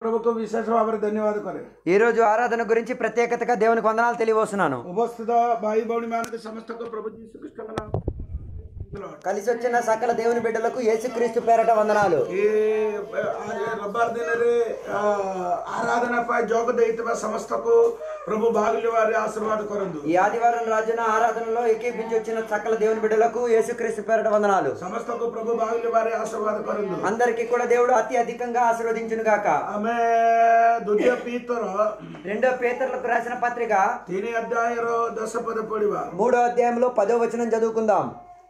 ప్రభుకు విశేష ଭାବରେ ଧନ୍ୟବାଦ କରେ ఈ రోజు ఆరాధన గురించి ప్రత్యేకతగా దేవునికి వందనాలు తెలియవస్తున్నాను ଉପସ୍ଥିତ ଭାଇ ଭଉଣୀ ମାନଙ୍କୁ ସମସ୍ତଙ୍କୁ ପ୍ରଭୁ ଯୀଶୁ ଖ୍ରୀଷ୍ଟଙ୍କ ନାମ కలిసి వచ్చిన సకల దేవుని బిడ్డలకు యేసుక్రీస్తు పేరట వందనాలు ଏ ଆଜି ରବିବାର ଦିନରେ ଆ, ଆରାଧନା ପାଇଁ ଯୋଗ ଦେଇଥିବା ସମସ୍ତଙ୍କୁ ପ୍ରଭୁ ଭାଗିଲବାରେ ଆଶୀର୍ବାଦ କରନ୍ତୁ ఈ ఆదివారం రాజున ఆరాధనలో ఏకీపించి వచ్చిన సకల దేవుని బిడ్డలకు యేసుక్రీస్తు పేరట వందనాలు ସମସ୍ତଙ୍କୁ ପ୍ରଭୁ ଭାଗିଲବାରେ ଆଶୀର୍ବାଦ କରନ୍ତୁ అందరికీ కూడా దేవుడు అతి అధికంగా ఆశీర్వదించును గాక ଆମେ ଦ୍ୱିତୀୟ ପିତର రెండో పేతర్లకు రాసిన పత్రిక ତିନି ଅଧ୍ୟାୟର ଦଶ ପଦ ପଢିବା మూడో అధ్యాయంలో పదో వచనం చదువుకుందాం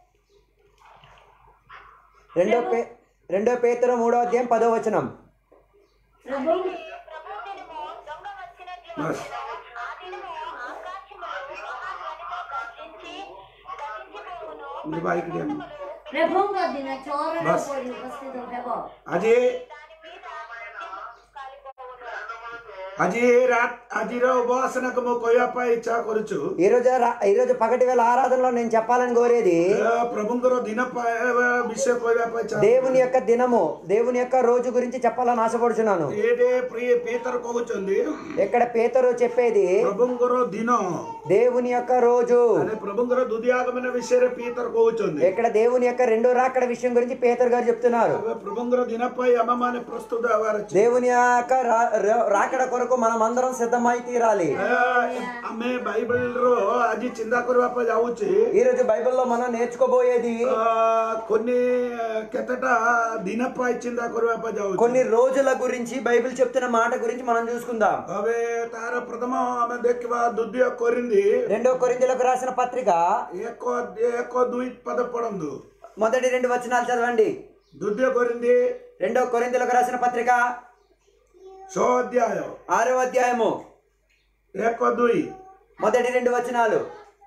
రెండో పే రెండో పేతరు మూడో అధ్యాయం పదో వచనం ప్రభు దినము దొంగ వచ్చినట్లు వచ్చెను. ఆ దినము ఆకాశములు మహాధ్వనితో గర్జించి గతించిపోవును. మీ ବାଇକ୍ ଦିଅନ୍ତୁ ప్రభువుଙ୍କ ଦିନ ଚୋରର ପରି ଉପସ୍ଥିତ ହେବ ଆଜି దాని మీద కాలిపోవును ଆଜି ରାତ ଆଜିର ଉପାସନାକୁ ମୁଁ କହିବା ପାଇଁ ଇଚ୍ଛା କରୁଛୁ ఈ రోజు రా- ఈ రోజు పగటి వేళ ఆరాధనలో నేను చెప్పాలని కోరేది ଏ, ପ୍ରଭୁଙ୍କର ଦିନ ପାଇଁ ଏ, ବିଷୟ କହିବା ପାଇଁ ଚାହୁଁ దేవుని యొక్క దినము దేవుని యొక్క రోజు గురించి చెప్పాలని ఆశపడుచున్నాను ଏଇଠି ପ୍ରିୟ ପେତର କହୁଛନ୍ତି ఇక్కడ పేతరు చెప్పేది ପ୍ରଭୁଙ୍କର ଦିନ దేవుని యొక్క రోజు ମାନେ ପ୍ରଭୁଙ୍କର ଦୁଦି ଆଗମନ ବିଷୟରେ ପେତର କହୁଛନ୍ତି ఇక్కడ దేవుని యొక్క రెండో రాకడ విషయం గురించి పేతరు గారు చెప్తున్నారు ଏବେ ପ୍ରଭୁଙ୍କର ଦିନ ପାଇଁ ଆମେ ମାନେ ପ୍ରସ୍ତୁତ ହେବାର ଅଛି దేవుని యొక్క రా- రా- రాకడ కొరకు మనం అందరం సిద్ధమై తీరాలి ଏ, ଆମେ ବାଇబଲର ଆଜି ଚିନ୍ତା କରିବା ପାଇଁ ଯାଉଛି ఈ రోజు బైబిల్లో మనం నేర్చుకోబోయేది ଅ, కొన్ని କେତେଟା ଦିନ ପାଇଁ ଚିନ୍ତା କରିବା ପାଇଁ ଯାଉଛି కొన్ని రోజుల గురించి బైబిల్ చెప్తున్న మాట గురించి మనం చూసుకుందాం ଏବେ ତାର ପ୍ରଥମ ଆମେ ଦେଖିବା ଦ୍ୱିତୀୟ କରିନ୍ତି రెండో కొరింథీయులకు రాసిన పత్రిక ଏକ ଏକ ଦୁଇ ପଦ ପଢନ୍ତୁ మొదటి రెండు వచనాలు చదవండి ଦ୍ୱିତୀୟ କରିନ୍ତି రెండో కొరింథీయులకు రాసిన పత్రిక ଛଅ ଅଧ୍ୟାୟ ఆరో అధ్యాయము ଏକ ଦୁଇ మొదటి రెండు వచనాలు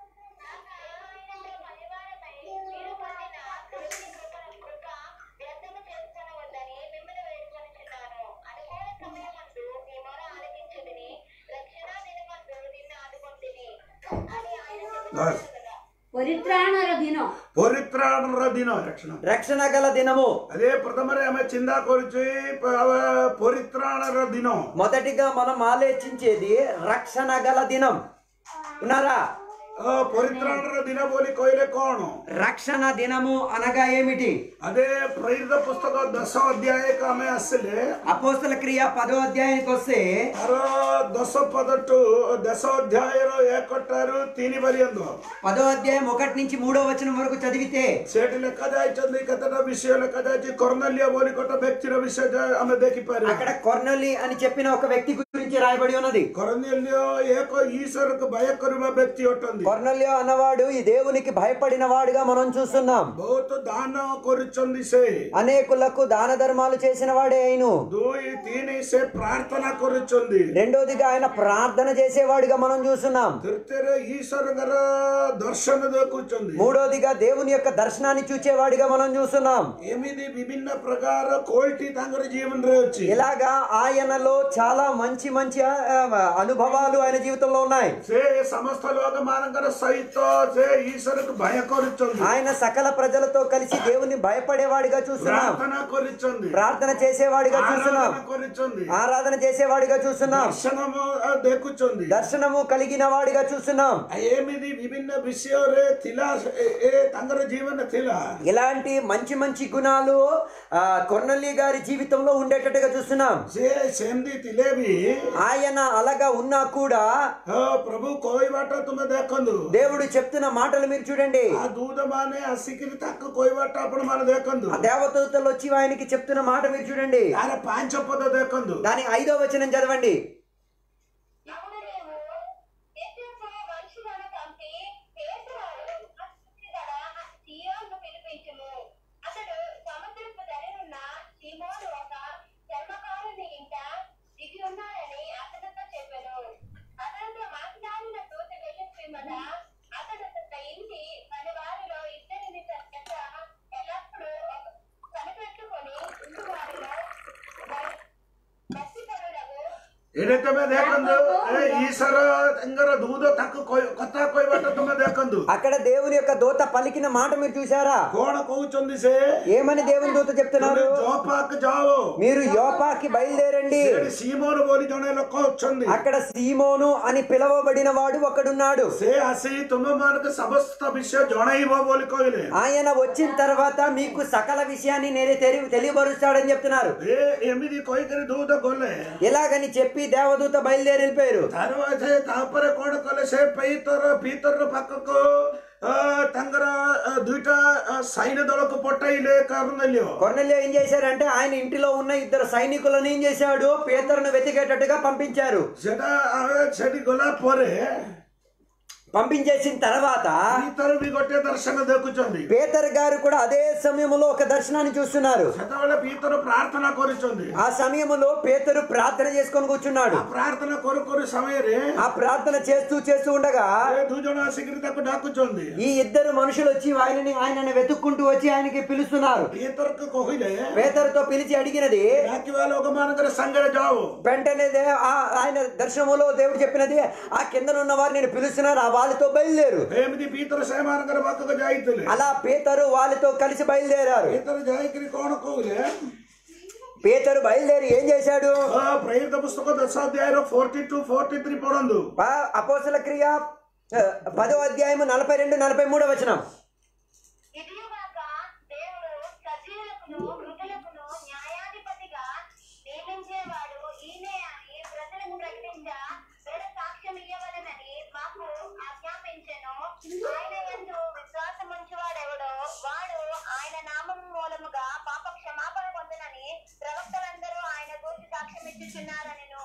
పరివారమై మీరు పొందిన దేవుని కృప కృప వ్యర్థము చేసుకొనవద్దని మిమ్మల్ని వేడుకొనుచున్నాను అనుకూల సమయమందు మీ మొర ఆలకించుడిని రక్షణ దినమందు నిన్ను ఆదుకొంటిని అని ఆయన ଦଶ ପରିତ୍ରାଣର ଦିନ ପରିତ୍ରାଣର ଦିନ ରକ୍ଷଣ రక్షణ గల దినము అదే ప్రథమରେ ଆମେ ଚିନ୍ତା କରୁଛେ ପ- ପରିତ୍ରାଣର ଦିନ మొదటిగా మనం ఆలోచించేది రక్షణ గల దినం ఉన్నారా ଅ, ପରିତ୍ରାଣର ଦିନ ବୋଲି କହିଲେ କଣ రక్షణ దినము అనగా ఏమిటి అదే ప్రేరిత పుస్తକ ଦଶ ଅଧ୍ୟାୟକୁ ଆମେ ଆସିଲେ అపోస్తల క్రియ పదో అధ్యాయానికి వస్తే ତାର ଦଶ ପଦଠୁ ଦଶ ଅଧ୍ୟାୟର ଏକଟାରୁ ତିନି ପର୍ଯ୍ୟନ୍ତ పదో అధ్యాయం ఒకటి నుంచి మూడో వచనం వరకు చదివితే ସେଠି ଲେଖାଯାଇଛନ୍ତି କେତେଟା ବିଷୟ ଲେଖାଯାଇଛି କର୍ଣ୍ଣଲ୍ୟ ବୋଲି ଗୋଟେ ବ୍ୟକ୍ତିର ବିଷୟ ଯା- ଆମେ ଦେଖିପାରିବା అక్కడ కొర్నలి అని చెప్పిన ఒక వ్యక్తి గురించి రాయబడి ఉన్నది କର୍ଣ୍ଣଲ୍ୟ ଏକ ଈଶ୍ୱରକୁ ଭୟ କରିବା ବ୍ୟକ୍ତି ଅଟନ୍ତି కొర్నల్య అన్నవాడు ఈ దేవునికి భయపడిన వాడుగా మనం చూస్తున్నాం ବହୁତ ଦାନ କରୁଛନ୍ତି ସେ అనేకులకు దాన ధర్మాలు చేసిన వాడే అయిను ଦୁଇ ତିନି ସେ ପ୍ରାର୍ଥନା କରୁଛନ୍ତି రెండోదిగా ఆయన ప్రార్థన చేసేవాడిగా మనం చూస్తున్నాం ତୃତୀୟରେ ଈଶ୍ୱରଙ୍କର ଦର୍ଶନ ଦେଖୁଛନ୍ତି మూడోదిగా దేవుని యొక్క దర్శనాన్ని చూచేవాడిగా మనం చూస్తున్నాం ଏମିତି ବିଭିନ୍ନ ପ୍ରକାର କୋଇଟି ତାଙ୍କର ଜୀବନରେ ଅଛି ఇలాగా ఆయనలో చాలా మంచి మంచి ఆ, అనుభవాలు ఆయన జీవితంలో ఉన్నాయి ସେ ସମସ୍ତ ଲୋକମାନଙ୍କର ସହିତ ସେ ଈଶ୍ୱରକୁ ଭୟ କରୁଛନ୍ତି ఆయన సకల ప్రజలతో కలిసి దేవుని భయపడేవాడిగా చూస్తున్నాం ପ୍ରାର୍ଥନା କରୁଛନ୍ତି ప్రార్థన చేసేవాడిగా చూస్తున్నాం ଆରାଧନା କରୁଛନ୍ତି ఆరాధన చేసేవాడిగా చూస్తున్నాం ଦର୍ଶନ ମ- ଦେଖୁଛନ୍ତି దర్శనము కలిగిన వాడిగా చూస్తున్నాం ଆଉ ଏମିତି ବିଭିନ୍ନ ବିଷୟରେ ଥିଲା ଏ- ଏ ତାଙ୍କର ଜୀବନ ଥିଲା ఇలాంటి మంచి మంచి గుణాలు ఆ, కొర్నల్లి గారి జీవితంలో ఉండేటట్టుగా చూస్తున్నాం ସେ ସେମିତି ଥିଲେ ବି ఆయన అలాగా ఉన్నా కూడా ହଁ ପ୍ରଭୁ କହିବାଟା ତୁମେ ଦେଖନ୍ତୁ దేవుడు చెప్తున్న మాటలు మీరు చూడండి ఆ ଦୂତ ମାନେ ଆସିକିରି ତାକୁ କହିବାଟା ଆପଣ ମାନେ ଦେଖନ୍ତୁ ఆ దేవదూతలు వచ్చి ఆయనకి చెప్తున్న మాట మీరు చూడండి ତାର ପାଞ୍ଚ ପଦ ଦେଖନ୍ତୁ దాని ఐదో వచనం చదవండి అప్పుడు నీవు ఎత్తుకు మనుషులను పంపి పేతువాడు అత్యున్నత సీయోను పిలిపించుము అతడు సముద్రపు ధరనున్న సీమోను ఒక చర్మకారుని ఇంట దిగి ఉన్నాడని అతనితో చెప్పాను అతనితో మాట్లాడిన దూత వెళ్ళిపోయిమట అతడు తన ఇంటి పని వారిలో ఇద్దరిని తన చెంత ఎల్లప్పుడూ ఒక కనిపెట్టుకొని ఇంటి వారిలో భక్తిపరుడగు ଏଇଟା ତମେ ଦେଖନ୍ତୁ ଏ ଈଶ୍ୱର ତାଙ୍କର ଦୁଧ ତାକୁ କହି- କଥା କହିବାଟା ତମେ ଦେଖନ୍ତୁ అక్కడ దేవుని యొక్క దూత పలికిన మాట మీరు చూసారా କଣ କହୁଛନ୍ତି ସେ ఏమని దేవుని దూత చెప్తున్నారు ଜପାକ ଯାଅ మీరు యోపాకి బయలుదేరండి ସେଠି ସିମୋନ ବୋଲି ଜଣେ ଲୋକ ଅଛନ୍ତି అక్కడ సీమోను అని పిలవబడిన వాడు ఒకడున్నాడు ସେ ଆସି ତୁମମାନଙ୍କୁ ସମସ୍ତ ବିଷୟ ଜଣାଇବ ବୋଲି କହିଲେ ఆయన వచ్చిన తర్వాత మీకు సకల విషయాన్ని నేను తెలి తెలియపరుస్తాడని చెప్తున్నారు ଏ ଏମିତି କହିକରି ଦୂତ ଗଲେ ఎలాగని చెప్పి దేవదూత బయలుదేరి వెళ్ళిపోయారు ତାର ସେ ତାପରେ କଣ କଲେ ସେ ପୀତର ପୀତର ପାଖକୁ ଅ, ତାଙ୍କର ଅ, ଦୁଇଟା ଅ, ସୈନ୍ୟ ଦଳକୁ ପଠାଇଲେ କର୍ଣ୍ଣଲ୍ୟ కొన్నెల్లి ఏం చేశారంటే ఆయన ఇంటిలో ఉన్న ఇద్దరు సైనికులను ఏం చేశాడు పేతరును వెతికేటట్టుగా పంపించారు ସେଟା ଆମେ ସେଠି ଗଲା ପରେ పంపించేసిన తర్వాత ପୀତର ବି ଗୋଟେ ଦର୍ଶନ ଦେଖୁଛନ୍ତି పేతర్ గారు కూడా అదే సమయంలో ఒక దర్శనాన్ని చూస్తున్నారు ସେତେବେଳେ ପୀତର ପ୍ରାର୍ଥନା କରୁଛନ୍ତି ఆ సమయంలో పేతరు ప్రార్థన చేసుకొని కూర్చున్నాడు ପ୍ରାର୍ଥନା କରୁ କରୁ ସମୟରେ ఆ ప్రార్థన చేస్తూ చేస్తూ ఉండగా ଏ ଦୁଇ ଜଣ ଆସିକିରି ତାକୁ ଡାକୁଛନ୍ତି ఈ ఇద్దరు మనుషులు వచ్చి ఆయనని ఆయనని వెతుక్కుంటూ వచ్చి ఆయనకి పిలుస్తున్నారు ପୀତରକୁ କହିଲେ పేతరుతో పిలిచి అడిగినది ଡାକିବା ଲୋକମାନଙ୍କର ସାଙ୍ଗରେ ଯାଅ వెంటనే దే- ఆ- ఆయన దర్శనములో దేవుడు చెప్పినది ఆ కింద ఉన్న వారు నేను పిలుస్తున్నారు ఆ వాళ్ళతో బయలుదేరు ଏମିତି ପୀତର ସେମାନଙ୍କର ପାଖକୁ ଯାଇଥିଲେ అలా పేతరు వాళ్ళతో కలిసి బయలుదేరారు ପୀତର ଯାଇକିରି କଣ କହିଲେ పేతరు బయలుదేరి ఏం చేశాడు ଅ, ପ୍ରେରିତ ପୁସ୍ତକ ଦଶ ଅଧ୍ୟାୟର ଫୋର୍ଟି ଟୁ ଫୋର୍ଟି త్రీ ପଢନ୍ତୁ ప- అపోసల క్రియ ఆ, పదో అధ్యాయము నలభై రెండు నలభై మూడో వచనం ఇదియుగాక దేవుడు సజీవులకును మృతులకును న్యాయాధిపతిగా నియమించేవాడు ఈయనే అని ప్రజలకు ప్రకటించ దృఢ సాక్ష్యం ఇయ్యవలెనని మాకు ఆజ్ఞాపించెను ఆయన యందు విశ్వాసముంచువాడెవడో వాడు ఆయన నామం మూలముగా పాప క్షమాపణ పొందునని ప్రవక్తలందరూ ఆయన గురించి సాక్ష్యం ఇచ్చుచున్నారనెను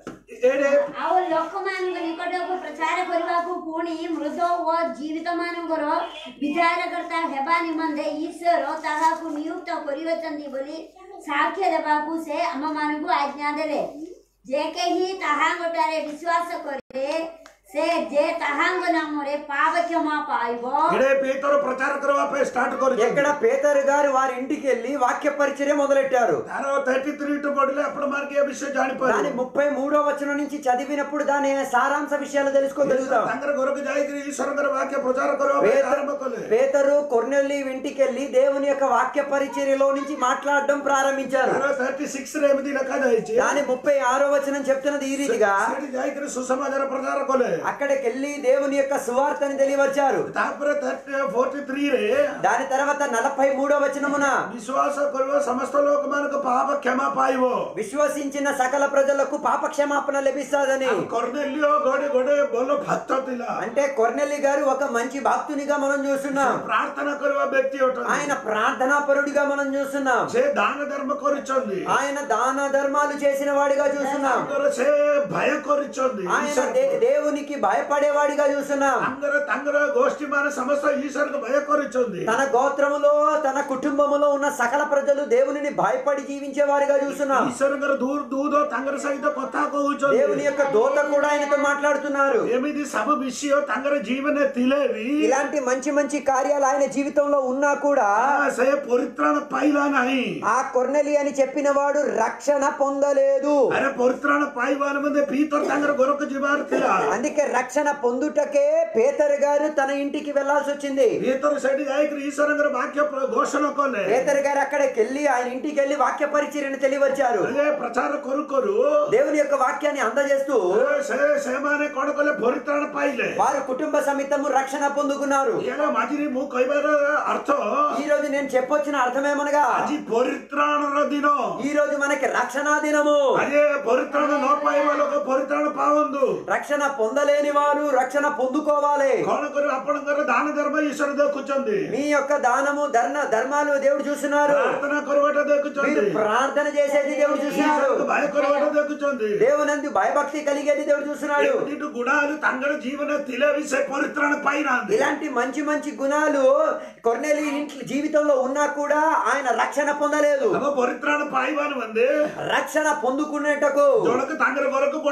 ଏଇଠି ଆଉ ଲୋକମାନଙ୍କ ନିକଟକୁ ପ୍ରଚାର କରିବାକୁ ପୁଣି ମୃତ ଓ ଜୀବିତମାନଙ୍କର ବିଚାରକର୍ତ୍ତା ହେବା ନିମନ୍ତେ ଈଶ୍ୱର ତାହାକୁ ନିୟୁକ୍ତ କରିଅଛନ୍ତି ବୋଲି ସାକ୍ଷ୍ୟ ଦେବାକୁ ସେ ଆମମାନଙ୍କୁ ଆଜ୍ଞା ଦେଲେ ଯେ କେହି ତାହାଙ୍କଠାରେ ବିଶ୍ୱାସ କରେ ସେ ଯେ ତାହାଙ୍କ ନାମରେ ପାପ କ୍ଷମା ପାଇବ ଏଇଠି ପୀତର ପ୍ରଚାର କରିବା ପାଇଁ ଷ୍ଟାର୍ଟ କରୁଛନ୍ତି ఎక్కడ పేతరు గారు వారి ఇంటికి వెళ్ళి వాక్య పరిచర్య మొదలెట్టారు ତାର థర్టీ త్రీ టు పడిଲେ ଆପଣ ମାନଙ୍କୁ ଏ ବିଷୟ దాని ଜାଣିପାରିବେ ముప్పై మూడో వచనం నుంచి చదివినప్పుడు దాని సారాంశ విషయాలు తెలుసుకోగలుగుతాం ତାଙ୍କର ଘରକୁ ଯାଇକିରି ଈଶ୍ୱରଙ୍କର ବାକ୍ୟ ପ୍ରଚାର କରିବା ପାଇଁ ଆରମ୍ଭ କଲେ పేతరు కొర్నెల్లి ఇంటికి వెళ్ళి దేవుని యొక్క వాక్య పరిచర్యలో నుంచి మాట్లాడడం ప్రారంభించారు ତାର థర్టీ సిక్స్ ରେ ଏମିତି ଲେଖାଯାଇଛି దాని ముప్పై ఆరో వచనం చెప్తున్నది ఈ రీతిగా ସେଠି ଯାଇକିରି ସୁସମାଚାର ପ୍ରଚାର କଲେ అక్కడికి వెళ్ళి దేవుని యొక్క సువార్తని తెలియవచ్చారు ତାପରେ ଫୋର୍ଟି ଥ୍ରୀ ରେ దాని తర్వాత నలభై మూడో వచనమున ବିଶ୍ୱାସ କରିବ ସମସ୍ତ ଲୋକମାନଙ୍କ ପାପ କ୍ଷମା ପାଇବ విశ్వసించిన సకల ప్రజలకు పాప క్షమాపణ లభిస్తాదని କର୍ଣ୍ଣେଲିୟ ଗୋଟେ ଗୋଟେ ଭଲ ଭକ୍ତ ଥିଲା అంటే కొర్నెల్లి గారు ఒక మంచి భక్తునిగా మనం చూస్తున్నాం ପ୍ରାର୍ଥନା କରିବା ବ୍ୟକ୍ତି ଅଟନ୍ତି ఆయన ప్రార్థనా పరుడిగా మనం చూస్తున్నాం ସେ ଦାନ ଧର୍ମ କରିଛନ୍ତି ఆయన దాన ధర్మాలు చేసిన వాడిగా చూస్తున్నాం ତାଙ୍କର ସେ ଭୟ କରିଛନ୍ତି ఆయన దే- దేవునికి భయపడేవాడిగా చూస్తున్నాం ତାଙ୍କର ତାଙ୍କର ଗୋଷ୍ଠୀ ମାନେ ସମସ୍ତ ଈଶ୍ୱରକୁ ଭୟ କରିଛନ୍ତି తన గోత్రములో తన కుటుంబములో ఉన్న సకల ప్రజలు దేవునిని భయపడి జీవించే వారిగా చూస్తున్నాం ଈଶ୍ୱରଙ୍କର ଦୂର ଦୂତ ତାଙ୍କର ସହିତ କଥା దేవుని କହୁଛନ୍ତି యొక్క దోత కూడా ఆయనతో మాట్లాడుతున్నారు ଏମିତି ସବୁ ବିଷୟ ତାଙ୍କର ଜୀବନରେ ଥିଲେ ବି ఇలాంటి మంచి మంచి కార్యాలు ఆయన జీవితంలో ఉన్నా కూడా ଆ, ସେ ପରିତ୍ରାଣ ପାଇଲା ନାହିଁ ఆ కొర్నెలి అని చెప్పిన వాడు రక్షణ పొందలేదు ଆରେ ପରିତ୍ରାଣ ପାଇବା ନିମନ୍ତେ ପିତର ତାଙ୍କର ଘରକୁ ଯିବାର ଥିଲା అందుకే రక్షణ పొందుటకే పేతరు గారు తన ఇంటికి వెళ్లాల్సి వచ్చింది ପିତର ସେଠି ଯାଇକିରି ଈଶ୍ୱରଙ୍କର ବାକ୍ୟ ପ୍ର- ଘୋଷଣ କଲେ పేతరు గారు అక్కడికి వెళ్ళి ఆయన ఇంటికి వెళ్ళి వాక్య పరిచర్యను తెలియవచ్చారు ହେଲେ ପ୍ରଚାର କରୁ କରୁ దేవుని యొక్క వాక్యాన్ని అందజేస్తూ ଏ, ସେ ସେମାନେ କଣ କଲେ ପରିତ୍ରାଣ ପାଇଲେ వారు కుటుంబ సమేతము రక్షణ పొందుకున్నారు ଇଆଡେ ମଝିରେ ମୁଁ କହିବାର ଅର୍ଥ ఈ రోజు నేను చెప్పొచ్చిన అర్థమేమనగా ଆଜି ପରିତ୍ରାଣର ଦିନ ఈ రోజు మనకి రక్షణ దినము ଆଜି ପରିତ୍ରାଣ ନ ପାଇବା ଲୋକ ପରିତ୍ରାଣ ପାଆନ୍ତୁ రక్షణ పొందలేని వారు రక్షణ పొందుకోవాలి କଣ କରିବ ଆପଣଙ୍କର ଦାନ ଧର୍ମ ଈଶ୍ୱର ଦେଖୁଛନ୍ତି మీ యొక్క దానము ధర్మ ధర్మాలు దేవుడు చూస్తున్నారు ପ୍ରାର୍ଥନା କରିବାଟା మీరు ଦେଖୁଛନ୍ତି ప్రార్థన చేసేది దేవుడు చూస్తున్నాడు ଈଶ୍ୱରକୁ ଭୟ କରିବାଟା ଦେଖୁଛନ୍ତି దేవునందు భయభక్తి కలిగేది దేవుడు చూస్తున్నాడు ଏମିତି ଗୁଣାలు ତାଙ୍କର ଜୀବନ ଥିଲେ ବି ସେ ପରିତ୍ରାଣ ପାଇନାହାନ୍ତି ఇలాంటి మంచి మంచి గుణాలు కొన్నేళ్ళు ఇంట్లో జీవితంలో ఉన్నా కూడా ఆయన రక్షణ పొందలేదు ଆମ ପରିତ୍ରାଣ ପାଇବା ନିମନ୍ତେ రక్షణ పొందుకునేటకు ଜଣକୁ ତାଙ୍କର ଘରକୁ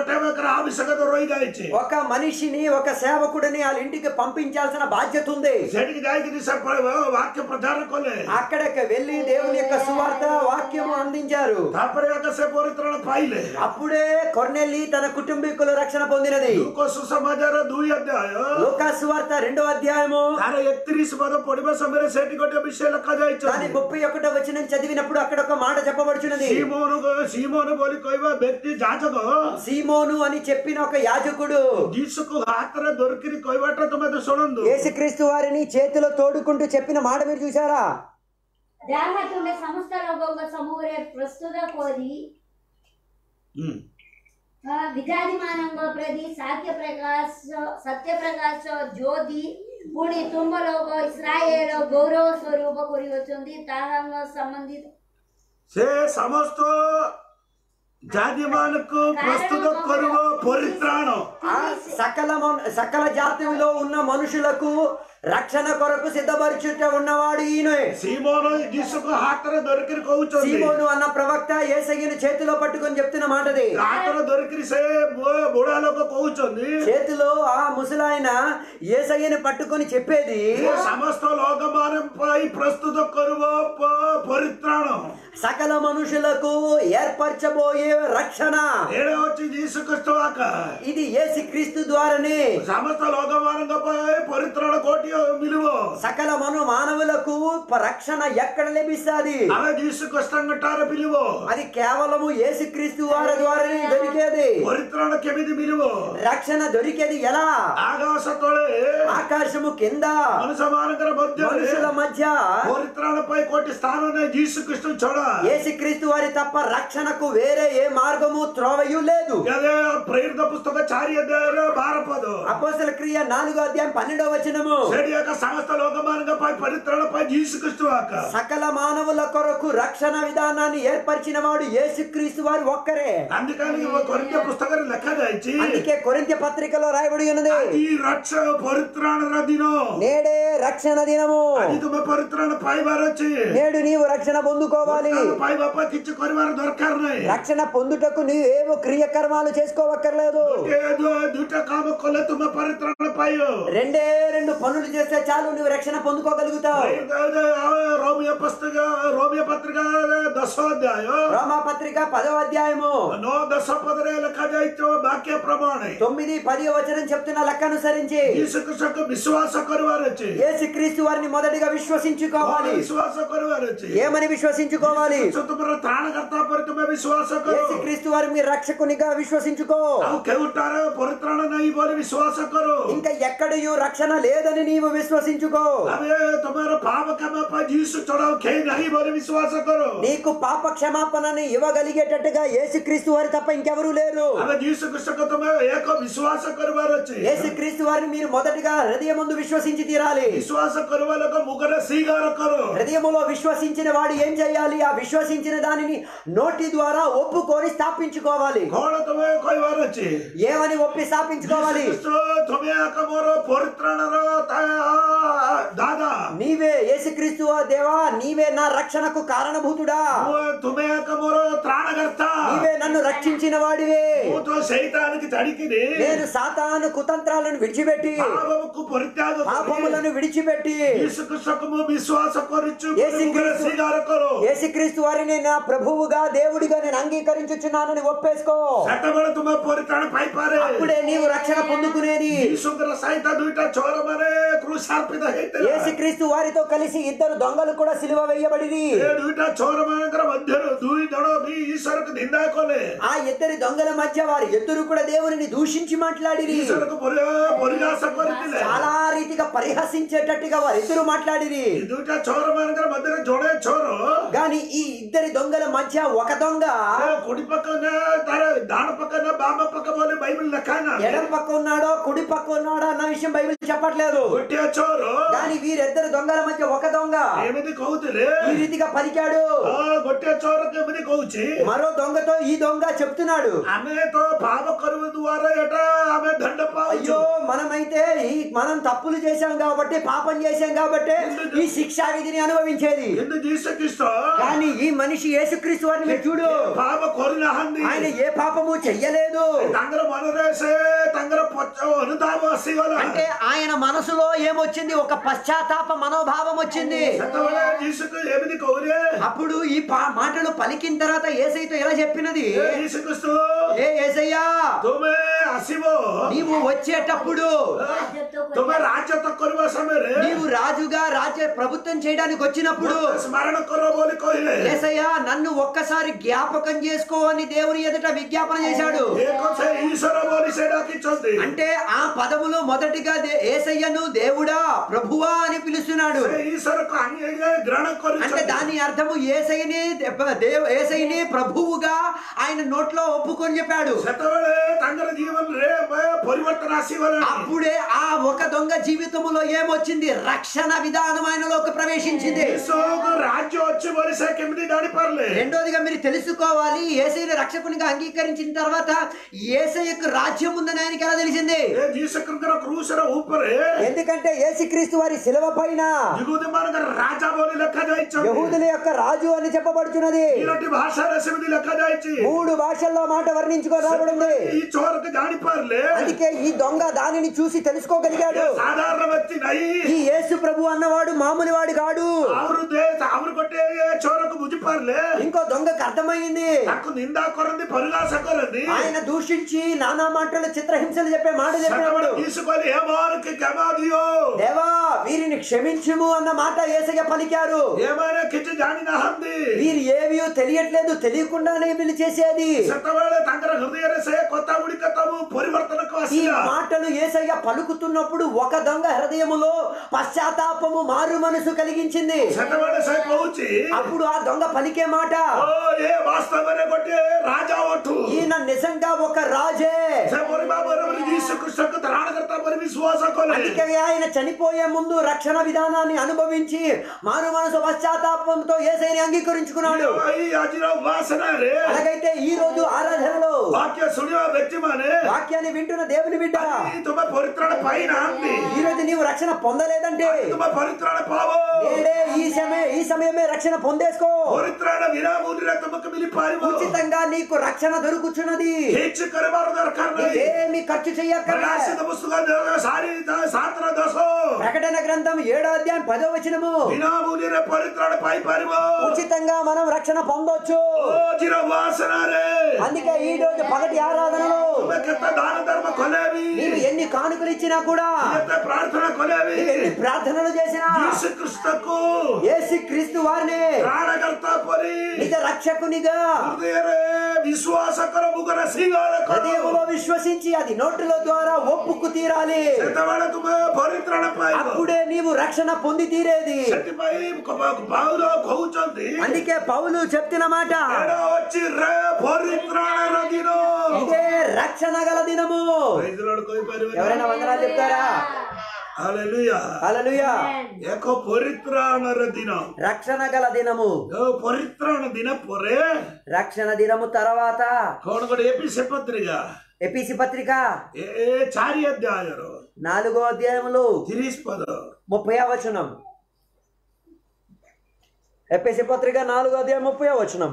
ପଠେଇବା ଆବଶ୍ୟକତା ରହିଯାଇଛି ఒక మనిషిని ఒక సేవకుడిని వాళ్ళ ఇంటికి పంపించాల్సిన బాధ్యత ఉంది ସେଠିକି ଯାଇକିରି ସେ ପ- వాక్య ప్రచారం କଲେ అక్కడికి వెళ్ళి దేవుని యొక్క సువార్త వాక్యము అందించారు ତାପରେ ଏକା ସେ ପରିତ୍ରାଣ ପାଇଲେ అప్పుడే కొర్నెల్లి తన కుటుంబీకులు రక్షణ పొందినది ଲୋକ ସୁସମାଚାର ଦୁଇ ଅଧ୍ୟାୟ లోకా సువార్త రెండో అధ్యాయము ତାର ଏକତିରିଶ ପଦ ପଢିବା ସମୟରେ ସେଠି ଗୋଟେ ବିଷୟ దాని ଲେଖାଯାଇଛି ముప్పై ఒకటో వచ్చిన చదివినప్పుడు అక్కడ ఒక మాట చెప్పబడుచున్నది ସିମୋନ ସିମୋନ ବୋଲି କହିବା ବ୍ୟକ୍ତି ଯାଜକ సీమోను అని చెప్పిన ఒక యాజకుడు ଯୀଶୁକୁ ହାତରେ ଧରିକିରି କହିବାଟା ତମେ ତ ଶୁଣନ୍ତୁ యేసుక్రీస్తు వారిని చేతిలో తోడుకుంటూ చెప్పిన మాట మీరు చూసారా ଯାହା ତୁମେ ସମସ୍ତ ଲୋକଙ୍କ ସମୂହରେ ପ୍ରସ୍ତୁତ କରି ହୁଁ। ଅ, ବିଜାତିମାନଙ୍କ ପ୍ରତି ସାକ୍ଷ୍ୟ ପ୍ରକାଶ ସତ୍ୟ ପ୍ରକାଶ ଜ୍ୟୋତି ପୁଣି ତୁମ ଲୋକ ଇସ୍ରାଏଲ ଗୌରବ ସ୍ୱରୂପ କରିଅଛନ୍ତି ତାହାଙ୍କ ସମ୍ବନ୍ଧିତ ସେ ସମସ୍ତ ଜାତି ମାନଙ୍କୁ ପ୍ରସ୍ତୁତ କରିବ ପରିତ୍ରାଣ ఆ సకల మన్- సకల జాతిలో ఉన్న మనుషులకు రక్షణ కొరకు సిద్ధపరిచుట ఉన్నవాడు ఈయనే ସିମୋନ ଯୀଶୁକୁ ହାତରେ ଧରିକିରି କହୁଛନ୍ତି సీమోను అన్న ప్రవక్త ఏసయ్యను చేతిలో పట్టుకొని చెప్తున్న మాటది ହାତରେ ଧରିକିରି ସେ ବୁ- ବୁଢା ଲୋକ କହୁଛନ୍ତି చేతిలో ఆ ముసలాయన ఏసయ్యని పట్టుకొని చెప్పేది ସେ ସମସ୍ତ ଲୋକମାନଙ୍କ ପାଇଁ ପ୍ରସ୍ତୁତ କରିବ ପ- ପରିତ୍ରାଣ సకల మనుషులకు ఏర్పరచబోయే రక్షణ ଏଇଟା ହଉଛି ଯୀଶୁ ଖ୍ରୀଷ୍ଟ ଆକା ఇది యేసు క్రీస్తు ద్వారానే ସମସ୍ତ ଲୋକମାନଙ୍କ ପାଇଁ ପରିତ୍ରାଣ କୋଟି ମିଳିବ సకల మను మానవులకు ప- రక్షణ ఎక్కడ లభిస్తుంది ଆମେ ଯୀଶୁ ଖ୍ରୀଷ୍ଟଙ୍କ ଠାରେ ମିଳିବ అది కేవలము యేసుక్రీస్తు వారి ద్వారానే దొరికేది ପରିତ୍ରାଣ କେମିତି ମିଳିବ రక్షణ దొరికేది ఎలా ଆକାଶ ତଳେ ఆకాశము కింద ମଣିଷ ମାନଙ୍କର ମଧ୍ୟରେ మనుషుల మధ్య ପରିତ୍ରାଣ ପାଇଁ କୋଟି ସ୍ଥାନ ନାହିଁ ଯୀଶୁ ଖ୍ରୀଷ୍ଟ ଛଡା యేసుక్రీస్తు వారి తప్ప రక్షణకు వేరే ఏ మార్గము త్రోవయు లేదు అదే ప్రేరిత పుస్తక చారి అధ్యాయంలో ବାର ପଦ అపోసల క్రియ నాలుగో అధ్యాయం పన్నెండో వచనము ସେଠି ଏକ ସମସ୍ତ ଲୋକମାନଙ୍କ ପାଇଁ ପରିତ୍ରାଣ ପାଇଁ ଯୀଶୁ ଖ୍ରୀଷ୍ଟ ଆକା సకల మానవుల కొరకు రక్షణ విధానాన్ని ఏర్పరిచిన వాడు యేసుక్రీస్తు వారు ఒక్కరే అందుకని కొరింథ పుస్తకରେ ଲେଖାଯାଇଛି అందుకే కొరింథ్య పత్రికలో రాయబడి ఉన్నది ଆଜି ରକ୍ଷ ପରିତ୍ରାଣର ଦିନ నేడే రక్షణ దినము ଆଜି ତୁମେ ପରିତ୍ରାଣ ପାଇବାର ଅଛି నేడు నీవు రక్షణ పొందుకోవాలి ପରିତ୍ରାଣ ପାଇବା ପାଇଁ କିଛି କରିବାର ଦରକାର ନାହିଁ రక్షణ పొందుటకు నీవు ఏవో క్రియకర్మాలు చేసుకోవక్కర్లేదు ଗୋଟିଏ ଦୁ- ଦୁଇଟା କାମ କଲେ ତୁମେ ପରିତ୍ରାଣ ପାଇବ రెండే రెండు పనులు చేస్తే చాలు నువ్వు రక్షణ పొందుకోగలుగుతావు రోమియ పుస్తక రోమియ పత్రిక ଦଶ ଅଧ୍ୟାୟ రోమా పత్రిక పదవ అధ్యాయము ନଅ ଦଶ ପଦରେ ଲେଖାଯାଇଥିବ ବାକ୍ୟ ପ୍ରମାଣ తొమ్మిది పది వచనం చెప్తున్న లెక్క అనుసరించి ଯୀଶୁଖ୍ରୀଷ୍ଟକୁ ବିଶ୍ୱାସ କରିବାର ଅଛି యేసుక్రీస్తు వారిని మొదటిగా କଣ విశ్వసించుకోవాలి ବିଶ୍ୱାସ କରିବାର ଅଛି ఏమని విశ్వసించుకోవాలి ଯୀଶୁ ତୁମର ତ୍ରାଣକର୍ତ୍ତା ପରେ ତୁମେ ବିଶ୍ୱାସ କର యేసుక్రీస్తు వారి మీరు రక్షకునిగా విశ్వసించుకో ଆଉ କେଉଁଟାରେ ପରିତ୍ରାଣ ନାହିଁ ବୋଲି ବିଶ୍ୱାସ କର ఇంకా ఎక్కడయూ రక్షణ లేదని నీవు విశ్వసించుకో ଆମେ ତୁମର ପାପ କ୍ଷମା ପାଇଁ ଯୀଶୁ ଛଡା କେହି ନାହିଁ ବୋଲି ବିଶ୍ୱାସ କର నీకు పాప క్షమాపణని ఇవ్వగలిగేటట్టుగా యేసుక్రీస్తు వారి తప్ప ఇంకెవరూ లేరు ଆମେ ଯୀଶୁ ଖ୍ରୀଷ୍ଟକୁ ତୁମେ ଏକ ବିଶ୍ୱାସ କରିବାର ଅଛି యేసుక్రీస్తు వారిని మీరు మొదటిగా హృదయమందు విశ్వసించి తీరాలి ବିଶ୍ୱାସ କରିବା ଲୋକ ମୁଖରେ ସ୍ୱୀକାର କର హృదయములో విశ్వసించిన వాడు ఏం చేయాలి ఆ విశ్వసించిన దానిని నోటి ద్వారా ఒప్పుకొని స్థాపించుకోవాలి କଣ ତୁମେ କହିବାର ଅଛି ఏమని ఒప్పి స్థాపించుకోవాలి ଯୀଶୁ ଖ୍ରୀଷ୍ଟ, ତୁମେ ଏକ ମୋର ପରିତ୍ରାଣର ତା- ଦାଦା నీవే యేసుక్రీస్తు ఆ దేవా నీవే నా రక్షణకు కారణభూతుడా ମୁଁ- ତୁମେ ଏକ ମୋର ତ୍ରାଣକର୍ତ୍ତା నీవే నన్ను రక్షించిన వాడివే ମୁଁ ତ ସେଇତାనికి ଛାଡିକିରି నేను సాతాను కుతంత్రాలను విడిచిపెట్టి ପାପକୁ ପରିତ୍ୟାଗ କରି పాపములను విడిచిపెట్టి ଯୀଶୁ ଖ୍ରୀଷ୍ଟକୁ ମୁଁ ବିଶ୍ୱାସ କରିଛୁ యేసు ମୁଖରେ క్రీస్తు- ସ୍ୱୀକାର କର యేసుక్రీస్తు వారిని నా ప్రభువుగా దేవుడిగా నేను అంగీకరించుచున్నానని ఒప్పేసుకో ସେତେବେଳେ ତୁମେ ପରିତ୍ରାଣ ପାଇପାରେ అప్పుడే నీవు రక్షణ పొందుకునేది ଯୀଶୁଙ୍କର ସହିତ ଦୁଇଟା ଚୋର ମାନେ କୃଷାର୍ପିତ ହେଇଥିଲେ యేసుక్రీస్తు వారితో కలిసి ఇద్దరు దొంగలు కూడా సిలువ వేయబడిరి ଏ ଦୁଇଟା ଚୋର ମାନଙ୍କର ମଧ୍ୟରୁ ଦୁଇ ଜଣ ବି ଈଶ୍ୱରକୁ ନିନ୍ଦା କଲେ ఆ ఇద్దరి దొంగల మధ్య వారు ఇద్దరు కూడా దేవుని దూషించి మాట్లాడిరి ଈଶ୍ୱରକୁ ପରି- ପରିହାସ କରିଥିଲେ చాలా రీతిగా పరిహసించేటట్టుగా వారు ఇద్దరు మాట్లాడిరి ଏ ଦୁଇଟା ଚୋର ମାନଙ୍କର ମଧ୍ୟରେ ଜଣେ ଚୋର గాని ఈ ఇద్దరి దొంగల మధ్య ఒక దొంగ ଏ కుడి పక్క ନା ତାର ଡାହାଣ పక్క ନା ବାମ పక్క ବୋଲି బైబిల్ ଲେଖା ନାହିଁ ఎడం పక్క ఉన్నాడో కుడి పక్క ఉన్నాడో అన్న విషయం బైబిల్ చెప్పట్లేదు ଗୋଟିଏ ଚୋର కానీ వీరిద్దరు దొంగల మధ్య ఒక దొంగ ଏମିତି କହୁଥିଲେ ఈ రీతిగా పలికాడు ହଁ, ଗୋଟିଏ ଚୋର କେମିତି କହୁଛି మరో దొంగతో ఈ దొంగ చెప్తున్నాడు ଆମେ ତ ପାପ କରିବା ଦ୍ୱାରା ଏଟା ଆମେ ଦଣ୍ଡ ପାଉଛୁ అయ్యో మనమైతే ఈ మనం తప్పులు చేశాం కాబట్టి పాపం చేశాం కాబట్టి ఈ శిక్షా విధిని అనుభవించేది କିନ୍ତୁ ଯୀଶୁ ଖ୍ରୀଷ୍ଟ కానీ ఈ మనిషి యేసుక్రీస్తు వారిని మీరు చూడు ପାପ କରିନାହାନ୍ତି ఆయన ఏ పాపము చెయ్యలేదు లేదు ତାଙ୍କର ମନରେ ସେ ତାଙ୍କର ପଛ ଅନୁତାପ ଆସିଗଲା అంటే ఆయన మనసులో ఏమొచ్చింది ఒక పశ్చాత్తాప మనోభావం వచ్చింది ସେତେବେଳେ ଯୀଶୁକୁ ଏମିତି କହୁରେ అప్పుడు ఈ పా- మాటలు పలికిన తర్వాత ఏసైతో ఎలా చెప్పినది "ହେ ଯୀଶୁ ଖ୍ରୀଷ୍ଟ ఏ ఏసయ్యా ତୁମେ ଆସିବ నీవు వచ్చేటప్పుడు ତୁମେ ରାଜତ୍ୱ କରିବା ସମୟରେ నీవు రాజుగా రాజ్య ప్రభుత్వం చేయడానికి వచ్చినప్పుడు ମୋତେ ସ୍ମରଣ କର ବୋଲି କହିଲେ ఏసయ్యా నన్ను ఒక్కసారి జ్ఞాపకం చేసుకో అని దేవుని ఎదుట విజ్ఞాపన చేశాడు ଏକ ସେ ଈଶ୍ୱର ବୋଲି ସେ ଡାକିଛନ୍ତି అంటే ఆ పదములో మొదటిగా దే- ఏసయ్యను దేవుడా ప్రభువా అని పిలుస్తున్నాడు ସେ ଈଶ୍ୱରକୁ ଆଙ୍ଗେ ଗ୍ରହଣ అంటే କରିଛନ୍ତି దాని అర్థము ఏసైని దేవ ఏసైని ప్రభువుగా ఆయన నోట్లో ఒప్పుకొని చెప్పాడు ସେତେବେଳେ ତାଙ୍କର ଜୀବନରେ ପରିବର୍ତ୍ତନ ଆସିଗଲାଣି అప్పుడే ఆ ఒక దొంగ జీవితములో ఏమొచ్చింది రక్షణ విధానం ఆయనలోకి ప్రవేశించింది ଈଶ୍ୱରକୁ ରାଜ୍ୟ ଅଛି ବୋଲି ସେ କେମିତି ଜାଣିପାରିଲେ రెండోదిగా మీరు తెలుసుకోవాలి ఏసైని రక్షకునిగా అంగీకరించిన తర్వాత ఏసయ్యకు రాజ్యం ఉందని ఆయనకి ఎలా తెలిసింది ଏ ଯୀଶୁଙ୍କର କ୍ରୁଶର ଉପରେ ఎందుకంటే యేసుక్రీస్తు వారి శిలవ పైన ଯୁଗୁଦି ମାନଙ୍କର ରାଜା ବୋଲି ଲେଖାଯାଇଛି యహూదుల యొక్క రాజు అని చెప్పబడుచున్నది ତିନୋଟି ଭାଷାରେ ସେମିତି ଲେଖାଯାଇଛି మూడు భాషల్లో మాట వర్ణించుకొని రాబడింది ఈ చోరకు ଜାଣିପାରିଲେ అందుకే ఈ దొంగ దానిని చూసి తెలుసుకోగలిగాడు ସାଧାରଣ ବ୍ୟକ୍ତି ନାହିଁ ఈ యేసు ప్రభు అన్నవాడు మామూలు వాడు కాడు ଆହୁରି ଦେ- ଆହୁରି ଗୋଟେ ଚୋରକୁ ବୁଝିପାରିଲେ ఇంకో దొంగకు అర్థమైంది ତାକୁ ନିନ୍ଦା କରନ୍ତି ପରିହାସ କରନ୍ତି ఆయన దూషించి నానా మాటలు చిత్రహింసలు చెప్పే మాట ସେତେବେଳେ చెప్పినప్పుడు ଯୀଶୁ କହିଲେ ହେ ମୋର କି କ୍ଷମା ଦିଅ దేవా వీరిని క్షమించుము అన్న మాట ఏసయ్య పలికారు ଏମାନେ କିଛି ଜାଣିନାହାନ୍ତି వీరు ఏవి తెలియట్లేదు తెలియకుండానే వీళ్ళు చేసేది ସେତେବେଳେ ତାଙ୍କର ହୃଦୟରେ ସେ କଥା ଗୁଡ଼ିକ ସବୁ ପରିବର୍ତ୍ତନକୁ ఈ ଆସିଲା మాటలు ఏసయ్య పలుకుతున్నప్పుడు ఒక దొంగ హృదయములో పశ్చాత్తాపము మారు మనసు కలిగించింది ସେତେବେଳେ ସେ କହୁଛି అప్పుడు ఆ దొంగ పలికే మాట ଓ ଏ ବାସ୍ତବରେ ଗୋଟିଏ ରାଜା ଅଠୁ ఈయన నిజంగా ఒక రాజే ସେ ପରିବା ବରାବର ଯୀଶୁ ଖ୍ରୀଷ୍ଟକୁ ଧାରଣକର୍ତ୍ତା ପରି ବିଶ୍ୱାସ କଲେ అందుకే ఆయన చనిపోయే ముందు రక్షణ విధానాన్ని అనుభవించి మారు మనసు పశ్చాత్తాపంతో ఏసైని అంగీకరించుకున్నాడు ଏଇ ଆଜିର ଉପାସନାରେ అలాగైతే ఈ రోజు ఆరాధనలో ବାକ୍ୟ ଶୁଣିବା ବ୍ୟକ୍ତିମାନେ వాక్యాన్ని వింటున్న దేవుని బిడ్డ ଆଜି ତୁମେ ପରିତ୍ରାଣ ପାଇନାହାନ୍ତି ఈ రోజు నీవు రక్షణ పొందలేదంటే ତୁମେ ପରିତ୍ରାଣ ପାବ నేడే ఈ సమయ ఈ సమయమే రక్షణ పొందేసుకో ପରିତ୍ରାଣ ବିନା ମୂଲ୍ୟରେ ତୁମକୁ ମିଳିପାରିବ ఉచితంగా నీకు రక్షణ దొరుకుచున్నది କିଛି କରିବାର ଦରକାର ନାହିଁ ఏమి ఖర్చు చెయ్యక్కర్లే ପ୍ରକାଶିତ ପୁସ୍ତକ ସାରି ସାତର ଦଶ ప్రకటన గ్రంథం ఏడో అధ్యాయం పదో వచనము ବିନା ମୂଲ୍ୟରେ ପରିତ୍ରାଣ ପାଇପାରିବ ఉచితంగా మనం రక్షణ పొందొచ్చు ଓ ଆଜିର ଉପାସନାରେ అందుకే ఈ రోజు పగటి ఆరాధనలో ତୁମେ କେତେ ଦାନ ଧର୍ମ କଲେ ବି నీవు ఎన్ని కానుకలు ఇచ్చినా కూడా କେତେ ପ୍ରାର୍ଥନା କଲେ ବି నీవు ఎన్ని ప్రార్థనలు చేసినా ଯୀଶୁ ଖ୍ରୀଷ୍ଟକୁ యేసు క్రీస్తు వారిని ପ୍ରାଣକର୍ତ୍ତା ପରି నిజ రక్షకునిగా ହୃଦୟରେ ବିଶ୍ୱାସ କର ମୁଗର ସିଂହର କର హృదయములో విశ్వసించి అది నోటుల ద్వారా ఒప్పుకు తీరాలి ସେତେବେଳେ ତୁମେ ପରିତ୍ରାଣ ପାଇବ అప్పుడే నీవు రక్షణ పొంది తీరేది ସେଥିପାଇଁ ବାଉର କହୁଛନ୍ତି అందుకే పౌలు చెప్తున్న మాట ଏଇଟା ଅଛି ରେ ପରିତ୍ରାଣର ଦିନ ఇదే రక్షణ గల దినము Praise the Lord କହିପାରିବେ ନା? ఎవరైనా వందనాలు చెప్తారా Hallelujah. హల్లెలూయా ଏକ ପରିତ୍ରାଣର ଦିନ రక్షణ గల దినము ଯୋଉ ପରିତ୍ରାଣ ଦିନ ପରେ రక్షణ దినము తర్వాత କଣ ଗୋଟେ ଏପିସି ପତ୍ରିକା ఎపిసి పత్రిక ଏ ଏ ଚାରି ଅଧ୍ୟାୟର నాలుగో అధ్యాయములు ତିରିଶ పଦ ముప్పై వచనం ఎపిసి పత్రిక నాలుగో అధ్యాయం ముప్పై వచనం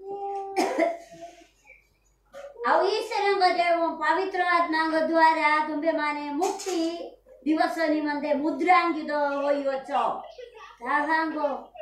ଆଉ ଈଶ୍ୱରଙ୍କ ଦେବ ପବିତ୍ର ଆତ୍ମାଙ୍କ ଦ୍ୱାରା ତୁମ୍ଭେମାନେ ମୁକ୍ତି ଦିବସ ନିମନ୍ତେ ମୁଦ୍ରାଙ୍କିତ ହୋଇଅଛ ତାହାଙ୍କ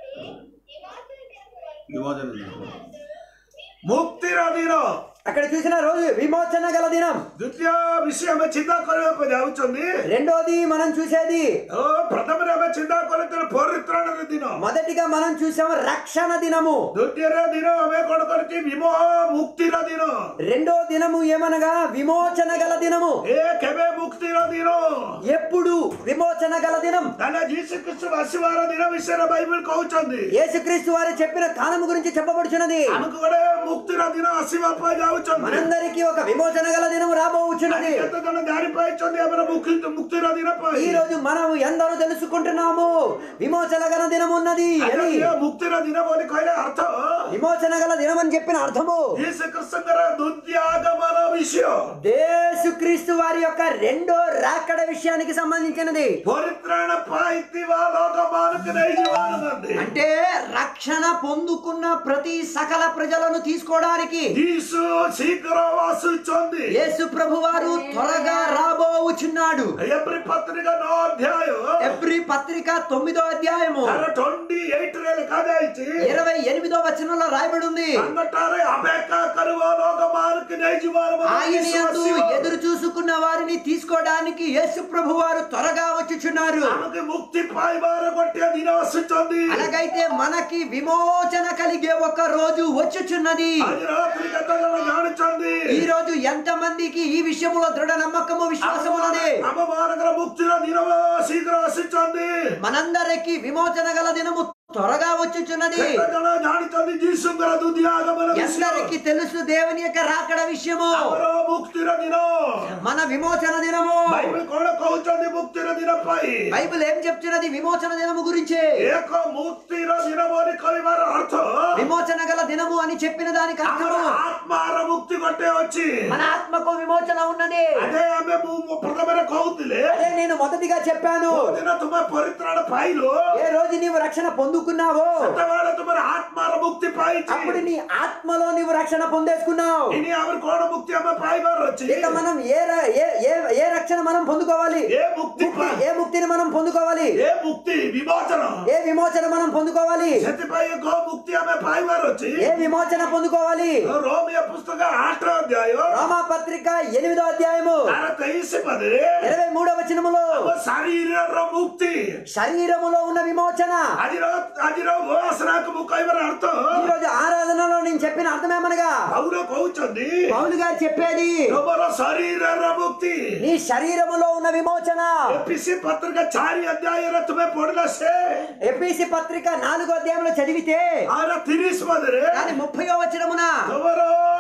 ମୁକ୍ତିର ଦିନ అక్కడ చూసిన రోజు విమోచన గల దినం ଦ୍ୱିତୀୟ ବିଷୟ ଆମେ ଚିନ୍ତା କରିବା ପାଇଁ ଯାଉଛନ୍ତି రెండోది మనం చూసేది ଓ ପ୍ରଥମରେ ଆମେ ଚିନ୍ତା କରିଥିଲେ ପରିତ୍ରାଣର ଦିନ మొదటిగా మనం చూసాము రక్షణ దినము ଦ୍ୱିତୀୟରେ ଦିନ ଆମେ କଣ କରିଛେ ବିମୋ ମୁକ୍ତିର ଦିନ రెండో దినము ఏమనగా విమోచన గల దినము ଏ କେବେ ମୁକ୍ତିର ଦିନ ఎప్పుడు విమోచన గల దినం ତାହେଲେ ଯୀଶୁ ଖ୍ରୀଷ୍ଟ ଆସିବାର ଦିନ ବିଷୟରେ ବାଇବଲ କହୁଛନ୍ତି యేసుక్రీస్తు వారు చెప్పిన కాలము గురించి చెప్పబడుచున్నది ଆମକୁ ଗୋଟେ ମୁକ୍ତିର ଦିନ ଆସିବା ପାଇଁ ଯାଉଛନ୍ତି మనందరికీ ఒక విమోచన గల దినము రాబోచున్నది କେତେ ଜଣ ଜାଣି ପାଇଛନ୍ତି ଆମର ମୁକ୍ତି ମୁକ୍ତିର ଦିନ ఈ ପାଇଁ రోజు మనం ఎందరూ తెలుసుకుంటున్నాము విమోచన గల దినం ఉన్నది అని ଆଜ୍ଞା, ମୁକ୍ତିର ଦିନ ବୋଲି କହିଲେ ଅର୍ଥ విమోచన గల దినం అని చెప్పిన అర్థము ଯୀଶୁ ଖ୍ରୀଷ୍ଟଙ୍କର ଦ୍ୱିତୀୟ ଆଗମନ ବିଷୟ యేసుక్రీస్తు వారి యొక్క రెండో రాకడ రాకడ విషయానికి సంబంధించినది ପରିତ୍ରାଣ ପାଇଥିବା ଲୋକମାନଙ୍କୁ ନେଇଯିବାରୁଛନ୍ତି అంటే రక్షణ పొందుకున్న ప్రతి సకల ప్రజలను తీసుకోవడానికి ଯୀଶୁ ଶୀଘ୍ର ଆସୁଛନ୍ତି యేసు ప్రభు వారు త్వరగా రాబోచున్నాడు ଏପ୍ରି ପତ୍ରିକା ନଅ ଅଧ୍ୟାୟ ఎబ్రి పత్రిక తొమ్మిదో అధ్యాయము ତାର ଟ୍ୱେଣ୍ଟି ଏଇଟରେ ଲେଖାଯାଇଛି ఇరవై ఎనిమిదో వచనంలో రాయబడి ఉంది ତାଙ୍କଠାରେ ଅପେକ୍ଷା କରିବା ଲୋକମାନଙ୍କୁ ନେଇଯିବାର ମଧ୍ୟ ఆయన ଯୀଶୁ యందు ଆସିବ। ఎదురు చూసుకున్న వారిని తీసుకోవడానికి యేసు ప్రభు వారు త్వరగా వచ్చుచున్నారు ଆମକୁ ମୁକ୍ତି ପାଇବାର ଗୋଟିଏ ଦିନ ଆସୁଛନ୍ତି అలాగైతే మనకి విమోచన కలిగే ఒక రోజు వచ్చుచున్నది ଆଜି ରାତ୍ରି କେତେ ଜଣ ଜାଣିଛନ୍ତି ఈ రోజు ఎంత మందికి ఈ విషయంలో దృఢ నమ్మకము విశ్వాసం ఉన్నది ଆମ ମାନଙ୍କର ମୁକ୍ତିର ଦିନ ଶୀଘ୍ର ଆସୁଛନ୍ତି మనందరికి విమోచన గల దినము త్వరగా వచ్చుచున్నది କେତେ ଜଣ ଜାଣିଛନ୍ତି ଯୀଶୁଙ୍କର ଦୁନିଆ ଆଗମନ ବିଷୟ? ఎందరికి తెలుసు దేవుని యొక్క రాకడ విషయము ଆମର ମୁକ୍ତିର ଦିନ మన విమోచన దినము ବାଇବେଲ କଣ କହୁଛନ୍ତି ମୁକ୍ତିର ଦିନ ପାଇଁ బైబిల్ ఏం చెప్తున్నది విమోచన దినము గురించి ଏକ ମୁକ୍ତିର ଦିନ ବୋଲି କହିବାର ଅର୍ଥ విమోచన గల దినము అని చెప్పిన దానికి ଆମର అర్థము ଆତ୍ମାର ମୁକ୍ତି ଗୋଟେ ଅଛି మన ఆత్మకు విమోచన ఉన్నది అదే ଆମେ ମୁଁ ମୁଁ ପ୍ରଥମରେ କହୁଥିଲେ అదే నేను మొదటిగా చెప్పాను ଦିନ ତୁମେ ପରିତ୍ରାଣ ପାଇଲ ఏ రోజు నీవు రక్షణ పొందుకున్నావో ସେତେବେଳେ ତୁମର ଆତ୍ମାର ମୁକ୍ତି ପାଇଛି అప్పుడు నీ ఆత్మలో నీవు రక్షణ పొందేసుకున్నావు ఇని ଆମର କଣ ମୁକ୍ତି ଆମେ ପାଇବାର ଅଛି ఇక మనం ఏ ర- ఏ ఏ ఏ రక్షణ మనం పొందుకోవాలి ఏ ముక్తి ముక్తి పా- ఏ ముక్తిని మనం పొందుకోవాలి ఏ ముక్తి విమోచన ఏ విమోచన మనం పొందుకోవాలి ସେଥିପାଇଁ ଏକ ମୁକ୍ତି ଆମେ ପାଇବାର ଅଛି ఏ విమోచన పొందుకోవాలి ରୋମିୟ పుస్తక ଆଠ ଅଧ୍ୟାୟ రోమా పత్రిక ఎనిమిదో అధ్యాయము ତାର ତେଇଶ ପଦରେ ఇరవై మూడో వచనములో ଆମ ଶରୀରର ମୁକ୍ତି శరీరములో ఉన్న విమోచన ଆଜିର ଆଜିର ଉପାସନାକୁ ମୁଁ କହିବାର ଅର୍ଥ ఈ రోజు ఆరాధనలో నేను చెప్పిన అర్థమేమనగా ପౌର କହୁଛନ୍ତି పౌలు గారు చెప్పేది ତୁମର ଶରୀରର ମୁକ୍ତି నీ శరీరములో ఉన్న విమోచన ଏପିସି ପତ୍ରିକା ଚାରି ଅଧ୍ୟାୟରେ ତୁମେ ପଢିଲା ସେ ఎపిసి పత్రిక నాలుగో అధ్యాయంలో చదివితే ଆର ତିରିଶ ପଦରେ దాని ముప్పయో వచనమున ତୁମର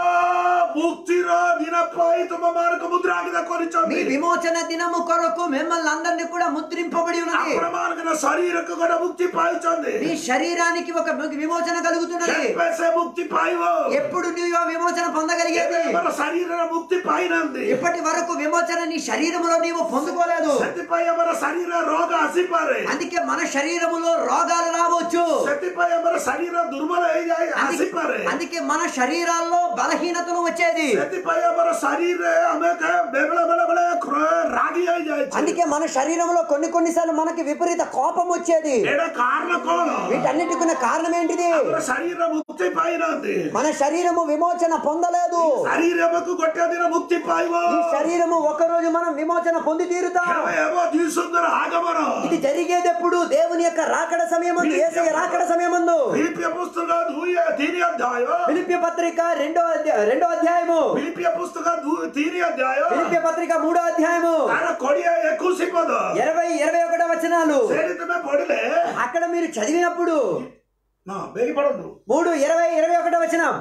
ମୁକ୍ତିର ଦିନ ପାଇଁ ତୁମ ମାନଙ୍କୁ ମୁଦ୍ରାଙ୍କିତ మీ କରିଛନ୍ତି విమోచన దినము కొరకు మిమ్మల్ని అందరినీ కూడా ముద్రింపబడి ఉన్నది ଆପଣ ମାନଙ୍କର ଶରୀରକୁ ଗୋଟେ ମୁକ୍ତି ପାଇଛନ୍ତି మీ శరీరానికి ఒక విమోచన కలుగుతున్నది କେବେ ସେ ମୁକ୍ତି ପାଇବ ఎప్పుడు నీవు ఆ విమోచన పొందగలిగేది ଏବେ ଆମର ଶରୀରର ମୁକ୍ତି ପାଇନାହାନ୍ତି ఇప్పటి వరకు విమోచన నీ శరీరములో నీవు పొందుకోలేదు ସେଥିପାଇଁ ଆମର ଶରୀର ରୋଗ ଆସିପାରେ అందుకే మన శరీరములో రోగాలు రావచ్చు ସେଥିପାଇଁ ଆମର ଶରୀର ଦୁର୍ବଳ ହେଇଯାଏ అందుకే- ଆସିପାରେ అందుకే మన శరీరాల్లో బలహీనతలు వచ్చేది ସେଥିପାଇଁ ଆମର ଶରୀରରେ ଆମେ କେ- ବେଳେ ବେଳେ ବେଳେ କ୍ର- ରାଗି ହେଇଯାଇଛି అందుకే మన శరీరంలో కొన్ని కొన్నిసార్లు మనకి విపరీత కోపం వచ్చేది ଏଇଟା କାରଣ କଣ వీటన్నిటికి ఉన్న కారణం ఏంటిది ଆମର ଶରୀର ମୁକ୍ତି ପାଇନାହାନ୍ତି మన శరీరము విమోచన పొందలేదు ଶରୀର ଆମକୁ ଗୋଟେ ଦିନ ମୁକ୍ତି ପାଇବ ఈ శరీరము ఒక రోజు మనం విమోచన పొంది తీరుతాం କେବେ ହେବ ଯୀଶୁଙ୍କର ଆଗମନ ఇది జరిగేది ఎప్పుడు దేవుని యొక్క రాకడ సమయమందు ఏసయ్య రాకడ సమయమందు ଫିଲିପିୟ ପୁସ୍ତକ ଦୁଇ ତିନି ଅଧ୍ୟାୟ ఫిలిపియ పత్రిక రెండో అధ్యా- రెండో అధ్యాయము ଫିଲିପିୟ పుస్తକ ଦୁଇ- ତିନି ଅଧ୍ୟାୟ ఫిలిపియ పత్రిక మూడో అధ్యాయము ତାର କୋଡିଏ ଏକୋଇଶ ପଦ ఇరవై ఇరవై ఒకటో వచనాలు ସେଇଠି ତୁମେ ପଢିଲେ అక్కడ మీరు చదివినప్పుడు ହଁ ବେଗି ପଢନ୍ତୁ మూడు ఇరవై ఇరవై ఒకటో వచనం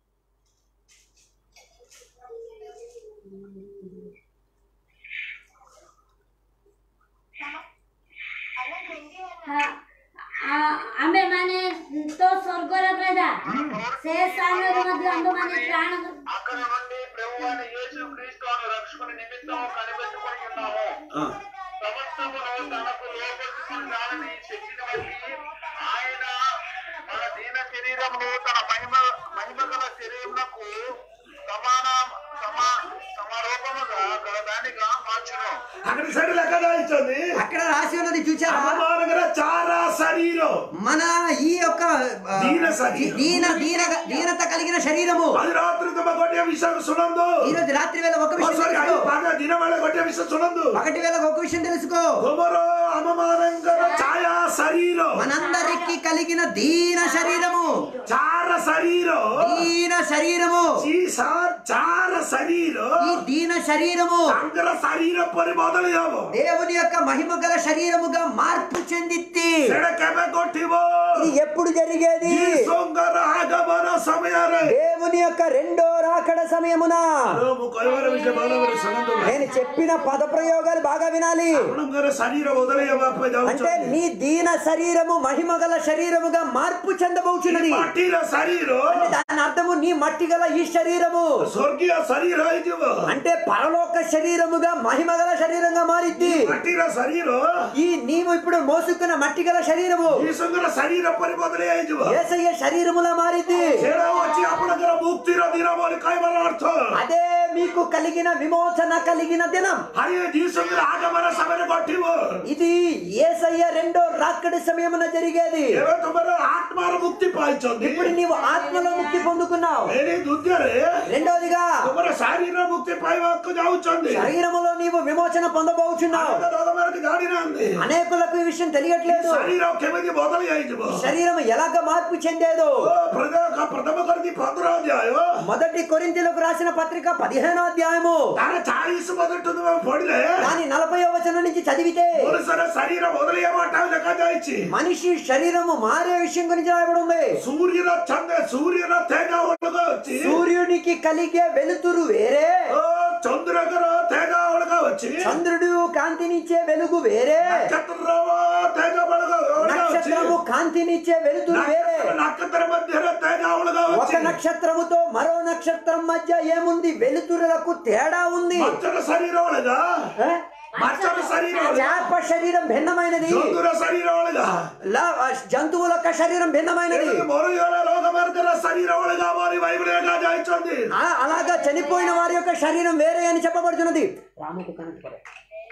ଆମେ ମାନେ ତ ସ୍ୱର୍ଗର ପ୍ରଜା ସେ ସ୍ଥାନରେ ମଧ୍ୟ ଆମ୍ଭମାନେ ପ୍ରାଣ అక్కడ నుండి ప్రభువైన యేసు క్రీస్తును రక్షకుని నిమిత్తం కనిపెట్టుకొని ఉన్నాము సమస్తమును తనకు లోపరుచుకున్నానని శక్తిని బట్టి ఆయన మన దీన శరీరమును తన మహిమ మహిమ గల శరీరమునకు సమాన సమా సమారూపముగా గలదానిగా మార్చును అక్కడ సైడ్ లెక్క దాయించండి అక్కడ రాసి ఉన్నది చూచారా అమ్మమానగర చారా శరీరం మన ఈ యొక్క ఆ, దీన శరీరం. దీన దీన దీనత కలిగిన శరీరము అది రాత్రి ତୁମ ଗୋଟିଏ ବିଷୟ ଶୁଣନ୍ତୁ ఈ రోజు రాత్రి వేళ ఒక ଓ, విషయం sorry, తెలుసుకో ଆଜି ପାଗ ଦିନ ବେଳେ ଗୋଟିଏ ବିଷୟ ଶୁଣନ୍ତୁ ఒకటి వేళ ఒక విషయం తెలుసుకో ତୁମର ଆମମାନଙ୍କର ଛାୟା ଶରୀର మనందరికి కలిగిన దీన శరీరము ଚାର ଶରୀର దీన శరీరము ఈ సా- చార శరీର ఈ దీన శరీరము ତାଙ୍କର ଶରୀର ପରି ବଦଳି ହବ దేవుని యొక్క మహిమ గల శరీరముగా మార్పు చెందిత్తి ସେଟା କେବେ ଘଟିବ ఇది ఎప్పుడు జరిగేది ଯୀଶୁଙ୍କର ଆଗମନ ସମୟରେ దేవుని యొక్క రెండో రాకడ సమయమున ଆଉ ମୁଁ କହିବାର କହିଲେ ଭଲ ଭାବରେ ଶୁଣନ୍ତୁ ଭାଇ। నేను చెప్పిన పద ప్రయోగాలు బాగా వినాలి ଆପଣଙ୍କର ଶରୀର ବଦଳେଇବା ପାଇଁ అంటే ଯାଉଛନ୍ତି నీ దీన శరీరము మహిమ గల శరీరముగా మార్పు చెందబోచున్నది ମାଟିର ଶରୀର అంటే దాని అర్థము నీ మట్టి గల ఈ శరీరము ସ୍ୱର୍ଗୀୟ ଶରୀର ହେଇଯିବ అంటే పరలోక శరీరముగా మహిమ గల శరీరంగా మారిద్ది ମାଟିର ଶରୀର ఈ నీవు ఇప్పుడు మోసుకున్న మట్టి గల శరీరము ଯୀଶୁଙ୍କର ଶରୀର ପରି ବଦଳେଇ ହେଇଯିବ ఏసయ్య శరీరములా మారిద్ది ସେଇଟା ହଉଛି ଆପଣଙ୍କର ମୁକ୍ତିର ଦିନ ବୋଲି କହିବାର ଅର୍ଥ అదే మీకు కలిగిన విమోచన కలిగిన దినం ଆରେ ଯୀଶୁଙ୍କର ଆଗମନ ସମୟରେ ଘଟିବ ఇది ఏసయ్య రెండో రాక్కడి సమయమున జరిగేది ଏବେ ତୁମର ଆତ୍ମାର ମୁକ୍ତି ପାଇଛନ୍ତି ఇప్పుడు నీవు ఆత్మలో ముక్తి పొందుకున్నావు ଏଇ ଦ୍ୱିତୀୟରେ రెండోదిగా ତୁମର ଶାରୀର ମୁକ୍ତି ପାଇବାକୁ ଯାଉଛନ୍ତି శరీరములో నీవు విమోచన పొందబోచున్నావు ଅନେକ ଲୋକମାନଙ୍କୁ ଜାଣିନାହାନ୍ତି అనేకులకు ఈ విషయం తెలియట్లేదు ଶରୀର କେମିତି ବଦଳି ଯାଇଯିବ శరీరం ఎలాగ మార్పు చెందేదో ଓ, ପ୍ରଥମ ପ୍ରଥମ କରିଛି ପନ୍ଦର ଅଧ୍ୟାୟ మొదటి కొరింథీలకు రాసిన పత్రిక పదిహేనో అధ్యాయము ତାର ଚାଳିଶ ପଦଠୁ ତୁମେ ପଢିଲେ దాని నలభై వచనం నుంచి చదివితే ମଣିଷର ଶରୀର ବଦଳିବାଟା ଦେଖାଯାଇଛି మనిషి శరీరము మారే విషయం గురించి రాయబడి ఉంది ସୂର୍ଯ୍ୟର ଚନ୍ଦ୍ର ସୂର୍ଯ୍ୟର ତେଜ ଅଲଗା ଅଛି సూర్యునికి కలిగే వెలుతురు వేరే ଓ ଚନ୍ଦ୍ରଙ୍କର ତେଜ ଅଲଗା ଅଛି చంద్రుడు కాంతినిచ్చే వెలుగు వేరే ନକ୍ଷତ୍ର ତେଜ ଅଲଗା ଅଲଗା ଅଛି నక్షత్రము కాంతినిచ్చే వెలుతురు వేరే ନକ୍ଷତ୍ର ନକ୍ଷତ୍ର ମଧ୍ୟରେ ତେଜ ଅଲଗା ఒక ଅଛି నక్షత్రముతో మరో నక్షత్రం మధ్య ఏముంది వెలుతురులకు తేడా ఉంది ମାଛର ଶରୀର ଅଲଗା ఏ? ମାଛର ଶରୀର ଅଲଗା చేప శరీరం భిన్నమైనది ଜନ୍ତୁର ଶରୀର ଅଲଗା లా- జంతువుల యొక్క శరీరం భిన్నమైనది ଏମିତି ମରିଗଲା ଲୋକମାନଙ୍କର ଶରୀର ଅଲଗା ବୋଲି ବାଇబଲ ଏକା ଯାଇଛନ୍ତି ఆ- అలాగా చనిపోయిన వారి యొక్క శరీరం వేరే అని చెప్పబడుతున్నది రాముకు కనెక్ట్ కరే.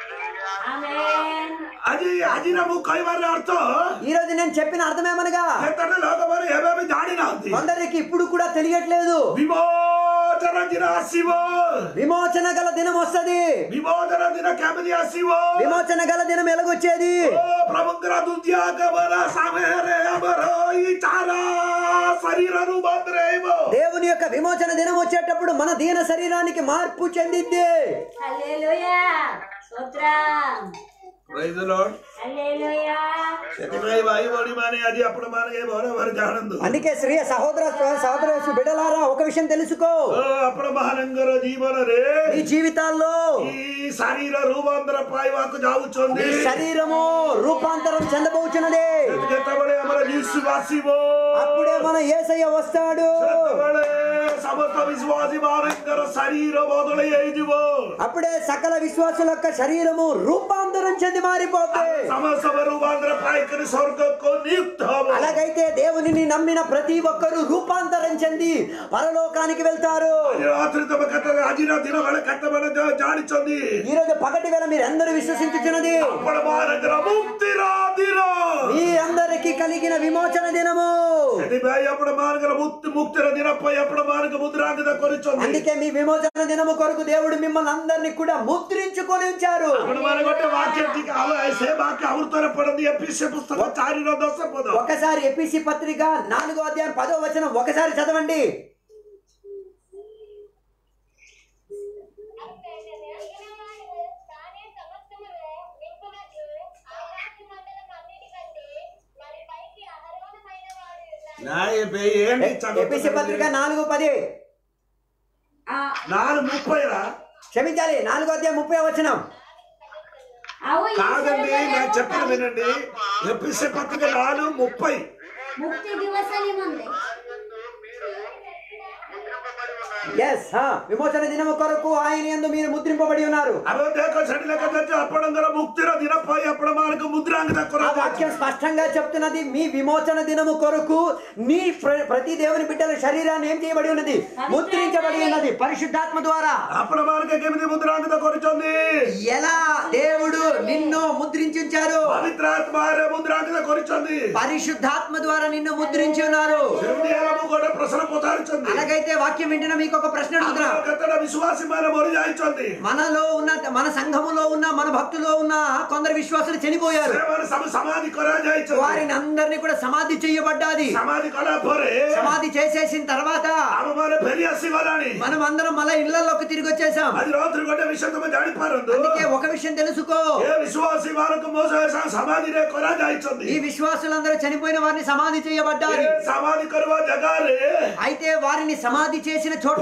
ఆమేన్ ଆଜି ଆଜିର ମୁଁ କହିବାର ଅର୍ଥ ఈ రోజు నేను చెప్పిన అర్థమేమనగా କେତେଟା ଲୋକମାନେ ଏବେ ବି ଜାଣିନାହାନ୍ତି కొందరికి ఇప్పుడు కూడా తెలియట్లేదు ବିମୋଚନ ଦିନ ଆସିବ విమోచన గల దినం వస్తది ବିମୋଚନ ଦିନ କେମିତି ଆସିବ విమోచన గల దినం ఎలాగొచ్చేది ଓ ପ୍ରଭୁଙ୍କର ଦ୍ୱିତୀୟ ଆଗମନ ସମୟରେ ଆମର ଏଇ ଚାରା ଶରୀରରୁ ବଦଳେଇବ దేవుని యొక్క విమోచన దినం వచ్చేటప్పుడు మన దీన శరీరానికి మార్పు చెందిద్ది హల్లెలూయా స్తోత్రం Praise the Lord. హల్లెలూయా ସେଥିପାଇଁ ଭାଇ ଭଉଣୀ ମାନେ ଆଜି ଆପଣ ମାନେ ଭଲ ଭାବରେ ଜାଣନ୍ତୁ అందుకే శ్రీ సహోదర సహోదర బిడ్డలారా ఒక విషయం తెలుసుకో ଓ ଆପଣ ମାନଙ୍କର ଜୀବନରେ ఈ జీవితాల్లో ఈ ଶରୀର ରୂପାନ୍ତର ପାଇବାକୁ ଯାଉଛନ୍ତି ఈ శరీరము రూపాంతరం చెందబోచున్నది ଯେତେବେଳେ ଆମର ଯୀଶୁ ଆସିବ అప్పుడే మన ఏసయ్య వస్తాడు ସେତେବେଳେ ସମସ୍ତ ବିଶ୍ୱାସୀ ମାନଙ୍କର ଶରୀର ବଦଳି ହେଇଯିବ అప్పుడే సకల విశ్వాసుల యొక్క శరీరము రూపాంతరం చెంది మారిపోతాయి ସମସ୍ତ ରୂପାନ୍ତର ପାଇକରି ସ୍ୱର୍ଗକୁ ନିୟୁକ୍ତ ହବ అలాగైతే దేవునిని నమ్మిన ప్రతి ఒక్కరూ రూపాంతరం చెంది పరలోకానికి వెళ్తారు ଆଜି ରାତ୍ରି ତମେ କେତେ ଆଜିର ଦିନ ବେଳେ କେତେବେଳେ ଜା- ଜାଣିଛନ୍ତି ఈ రోజు పగటి వేళ మీరు అందరూ విశ్వసించుచున్నది ଆପଣ ମାନଙ୍କର ମୁକ୍ତିର ଦିନ మీ అందరికి కలిగిన విమోచన దినము ସେଥିପାଇଁ ଆପଣ ମାନଙ୍କର ମୁକ୍ତି ମୁକ୍ତିର ଦିନ ପାଇଁ ଆପଣ ମାନଙ୍କ ମୁଦ୍ରାଙ୍କିତ କରିଛନ୍ତି అందుకే మీ విమోచన దినము కొరకు దేవుడు మిమ్మల్ని అందరినీ కూడా ముద్రించుకొని ఉంచారు ଆପଣ ମାନେ ଗୋଟେ ବାକ୍ୟ ଟିକେ ଆଉ ସେ ବାକ୍ୟ ଆବୃତ୍ତରେ ପଢନ୍ତି ଏପିସି ପୁସ୍ତକ ଚାରିର ଦଶ ପଦ ఒకసారి ఎపిసి పత్రిక నాలుగో అధ్యాయం పదో వచనం ఒకసారి చదవండి అజ్ఞానవాడు తానే సమస్తమును నింపునట్లు ఆకాశ మండలం అన్నిటికంటే మరి పైకి అహరోణమైన వాడు ఉన్నాడు. నా ଏବେ ఏంటి ఎపిసి పత్రిక నాలుగు పది ఆ, నాలుగు ముప్పై రా క్షమించాలి నాలుగో అధ్యాయం ముప్పై వచనం అవు ఈ కాదండి సర్వదేవ నేను చెప్పిన వినండి ఎపిసి పత్రిక నాలుగు ముప్పై ముక్తి దివసలి ముందే మీరు ముద్రింపబడి ఉన్నారు ఎస్ విమోచన దినము కొరకు ఆయన యందు మీరు ముద్రింపబడి ఉన్నారు అవి దేక చెడు లెక్క తెచ్చి అప్పడంగర ముక్తిర దిన పై అప్పుడు మనకు ముద్రాంగిత ఆ వాక్యం స్పష్టంగా చెప్తున్నది మీ విమోచన దినము కొరకు మీ ప్ర- ప్రతి దేవుని బిడ్డల శరీరాన్ని ఏం చేయబడి ఉన్నది ముద్రించబడి ఉన్నది పరిశుద్ధాత్మ ద్వారా అప్పుడు మనకి కేమిది ముద్రాంగిత కొరుచుంది ఎలా దేవుడు నిన్ను ముద్రించారు పవిత్రాత్మారే ముద్రాంగిత కొరుచుంది పరిశుద్ధాత్మ ద్వారా నిన్ను ముద్రించి ఉన్నారు హృదయము కూడా ప్రశ్న పొతారుచుంది అలాగైతే వాక్యం వింటున్న మీకు ఒక ప్రశ్న అడుగుతున్నా కత్తడ విశ్వాసి మన మొరి జాయిచుంది మనలో ఉన్న మన సంఘములో ఉన్న మన భక్తులో ఉన్న కొందరు విశ్వాసులు చనిపోయారు సేవన సమ సమాధి కొరా జాయిచుంది వారిని అందరినీ కూడా సమాధి చేయబడ్డాది సమాధి కళ పోరే సమాధి చేసేసిన తర్వాత ଆମ ମାନେ ଫେରି ଆସିଗଲାଣି మనం అందరం మళ్ళా ఇళ్లలోకి తిరిగి వచ్చేసాం ଆଜି ରାତିରେ ଗୋଟେ ବିଷୟ ତମେ ଜାଣିପାରନ୍ତୁ అందుకే ఒక విషయం తెలుసుకో ଏ ବିଶ୍ୱାସୀ ମାନଙ୍କୁ ମୋ ସମାଧିରେ କରାଯାଇଛନ୍ତି ఈ విశ్వాసులందరూ చనిపోయిన వారిని సమాధి చేయబడ్డారు ଏ ସମାଧି କରିବା ଜାଗାରେ అయితే వారిని సమాధి చేసిన చోట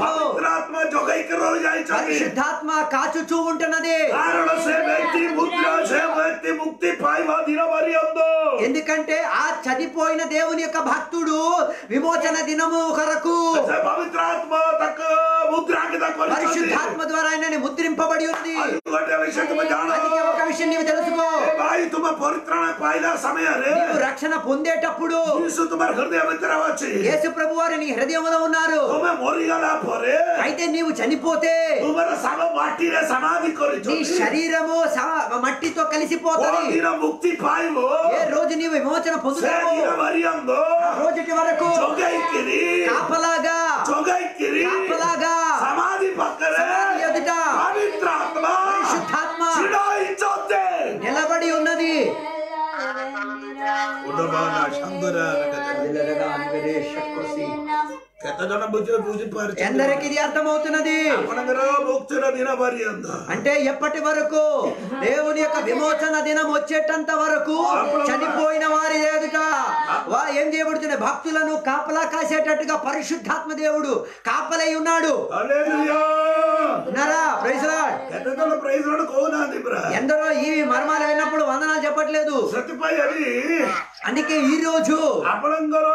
ପବିତ୍ରାତ୍ମା ଯୋଗାଇକି ରହିଯାଇଛନ୍ତି పరిశుద్ధాత్మ కాచుచూ ఉంటున్నది କାରଣ ସେ ବ୍ୟକ୍ତି ମୁଦ୍ରା ସେ ବ୍ୟକ୍ତି ମୁକ୍ତି ପାଇବ ଦିନ ପର୍ଯ୍ୟନ୍ତ ఎందుకంటే ఆ చనిపోయిన దేవుని యొక్క భక్తుడు విమోచన దినము కొరకు ସେ ପବିତ୍ରାତ୍ମ ତାକୁ ମୁଦ୍ରାଙ୍କିତ କରିଛନ୍ତି పరిశుద్ధాత్మ ద్వారా ఆయనని ముద్రింపబడి ఉంది ଆଉ ଗୋଟେ ବିଷୟ ତୁମେ ଜାଣ అందుకే ఒక విషయం నీవు తెలుసుకో ଏ ଭାଇ ତୁମ ପରିତ୍ରାଣ ପାଇଲା ସମୟରେ నీవు రక్షణ పొందేటప్పుడు ଯୀଶୁ ତୁମର ହୃଦୟ ଭିତରେ ଅଛି యేసు ప్రభు వారి నీ హృదయంలో ఉన్నారు ତୁମେ ମରିଗଲା ପରେ అయితే నీవు చనిపోతే ତୁମର ସାବ ମାଟିରେ ସମାଧି నీ କରିଛନ୍ତି శరీరము సమ- మట్టితో కలిసిపోతుంది ଦିନ ମୁକ୍ତି ପାଇବ ఏ రోజు నీవు విమోచన ସେ పొందుతావు ଦିନ ପର୍ଯ୍ୟନ୍ତ ఆ రోజుటి వరకు ଯୋଗାଇକିରି కాపలాగా ଯୋଗାଇକିରି కాపలాగా ସମାଧି ପାଖରେ సమాధి ఎదుట ପବିତ୍ର ଆତ୍ମା పరిశుద్ధాత్మ ଛିଡ଼ା ହେଇଛନ୍ତି నిలబడి ఉన్నది କେତେ ଜଣ ବୁଝି ବୁଝିପାରୁଛନ୍ତି ఎందరికి ఇది అర్థమవుతున్నది ଆପଣଙ୍କର ମୁକ୍ତିର ଦିନ ପର୍ଯ୍ୟନ୍ତ అంటే ఎప్పటి వరకు దేవుని యొక్క విమోచన దినం వచ్చేటంత వరకు చనిపోయిన వారి ఎదుట వా ఏం చేయబడుతున్నాయి భక్తులను కాపలా కాసేటట్టుగా పరిశుద్ధాత్మ దేవుడు కాపలై ఉన్నాడు హల్లెలూయా ఉన్నారా ప్రైజ్ లార్డ్ କେତେ ଜଣ ପ୍రైజ్ లోడ్ କହୁନାହାନ୍ତି ପୁରା ఎందరో ఈ మర్మాలు అయినప్పుడు వందనాలు చెప్పట్లేదు ସେଥିପାଇଁ ଆଜି అందుకే ఈ రోజు ଆପଣଙ୍କର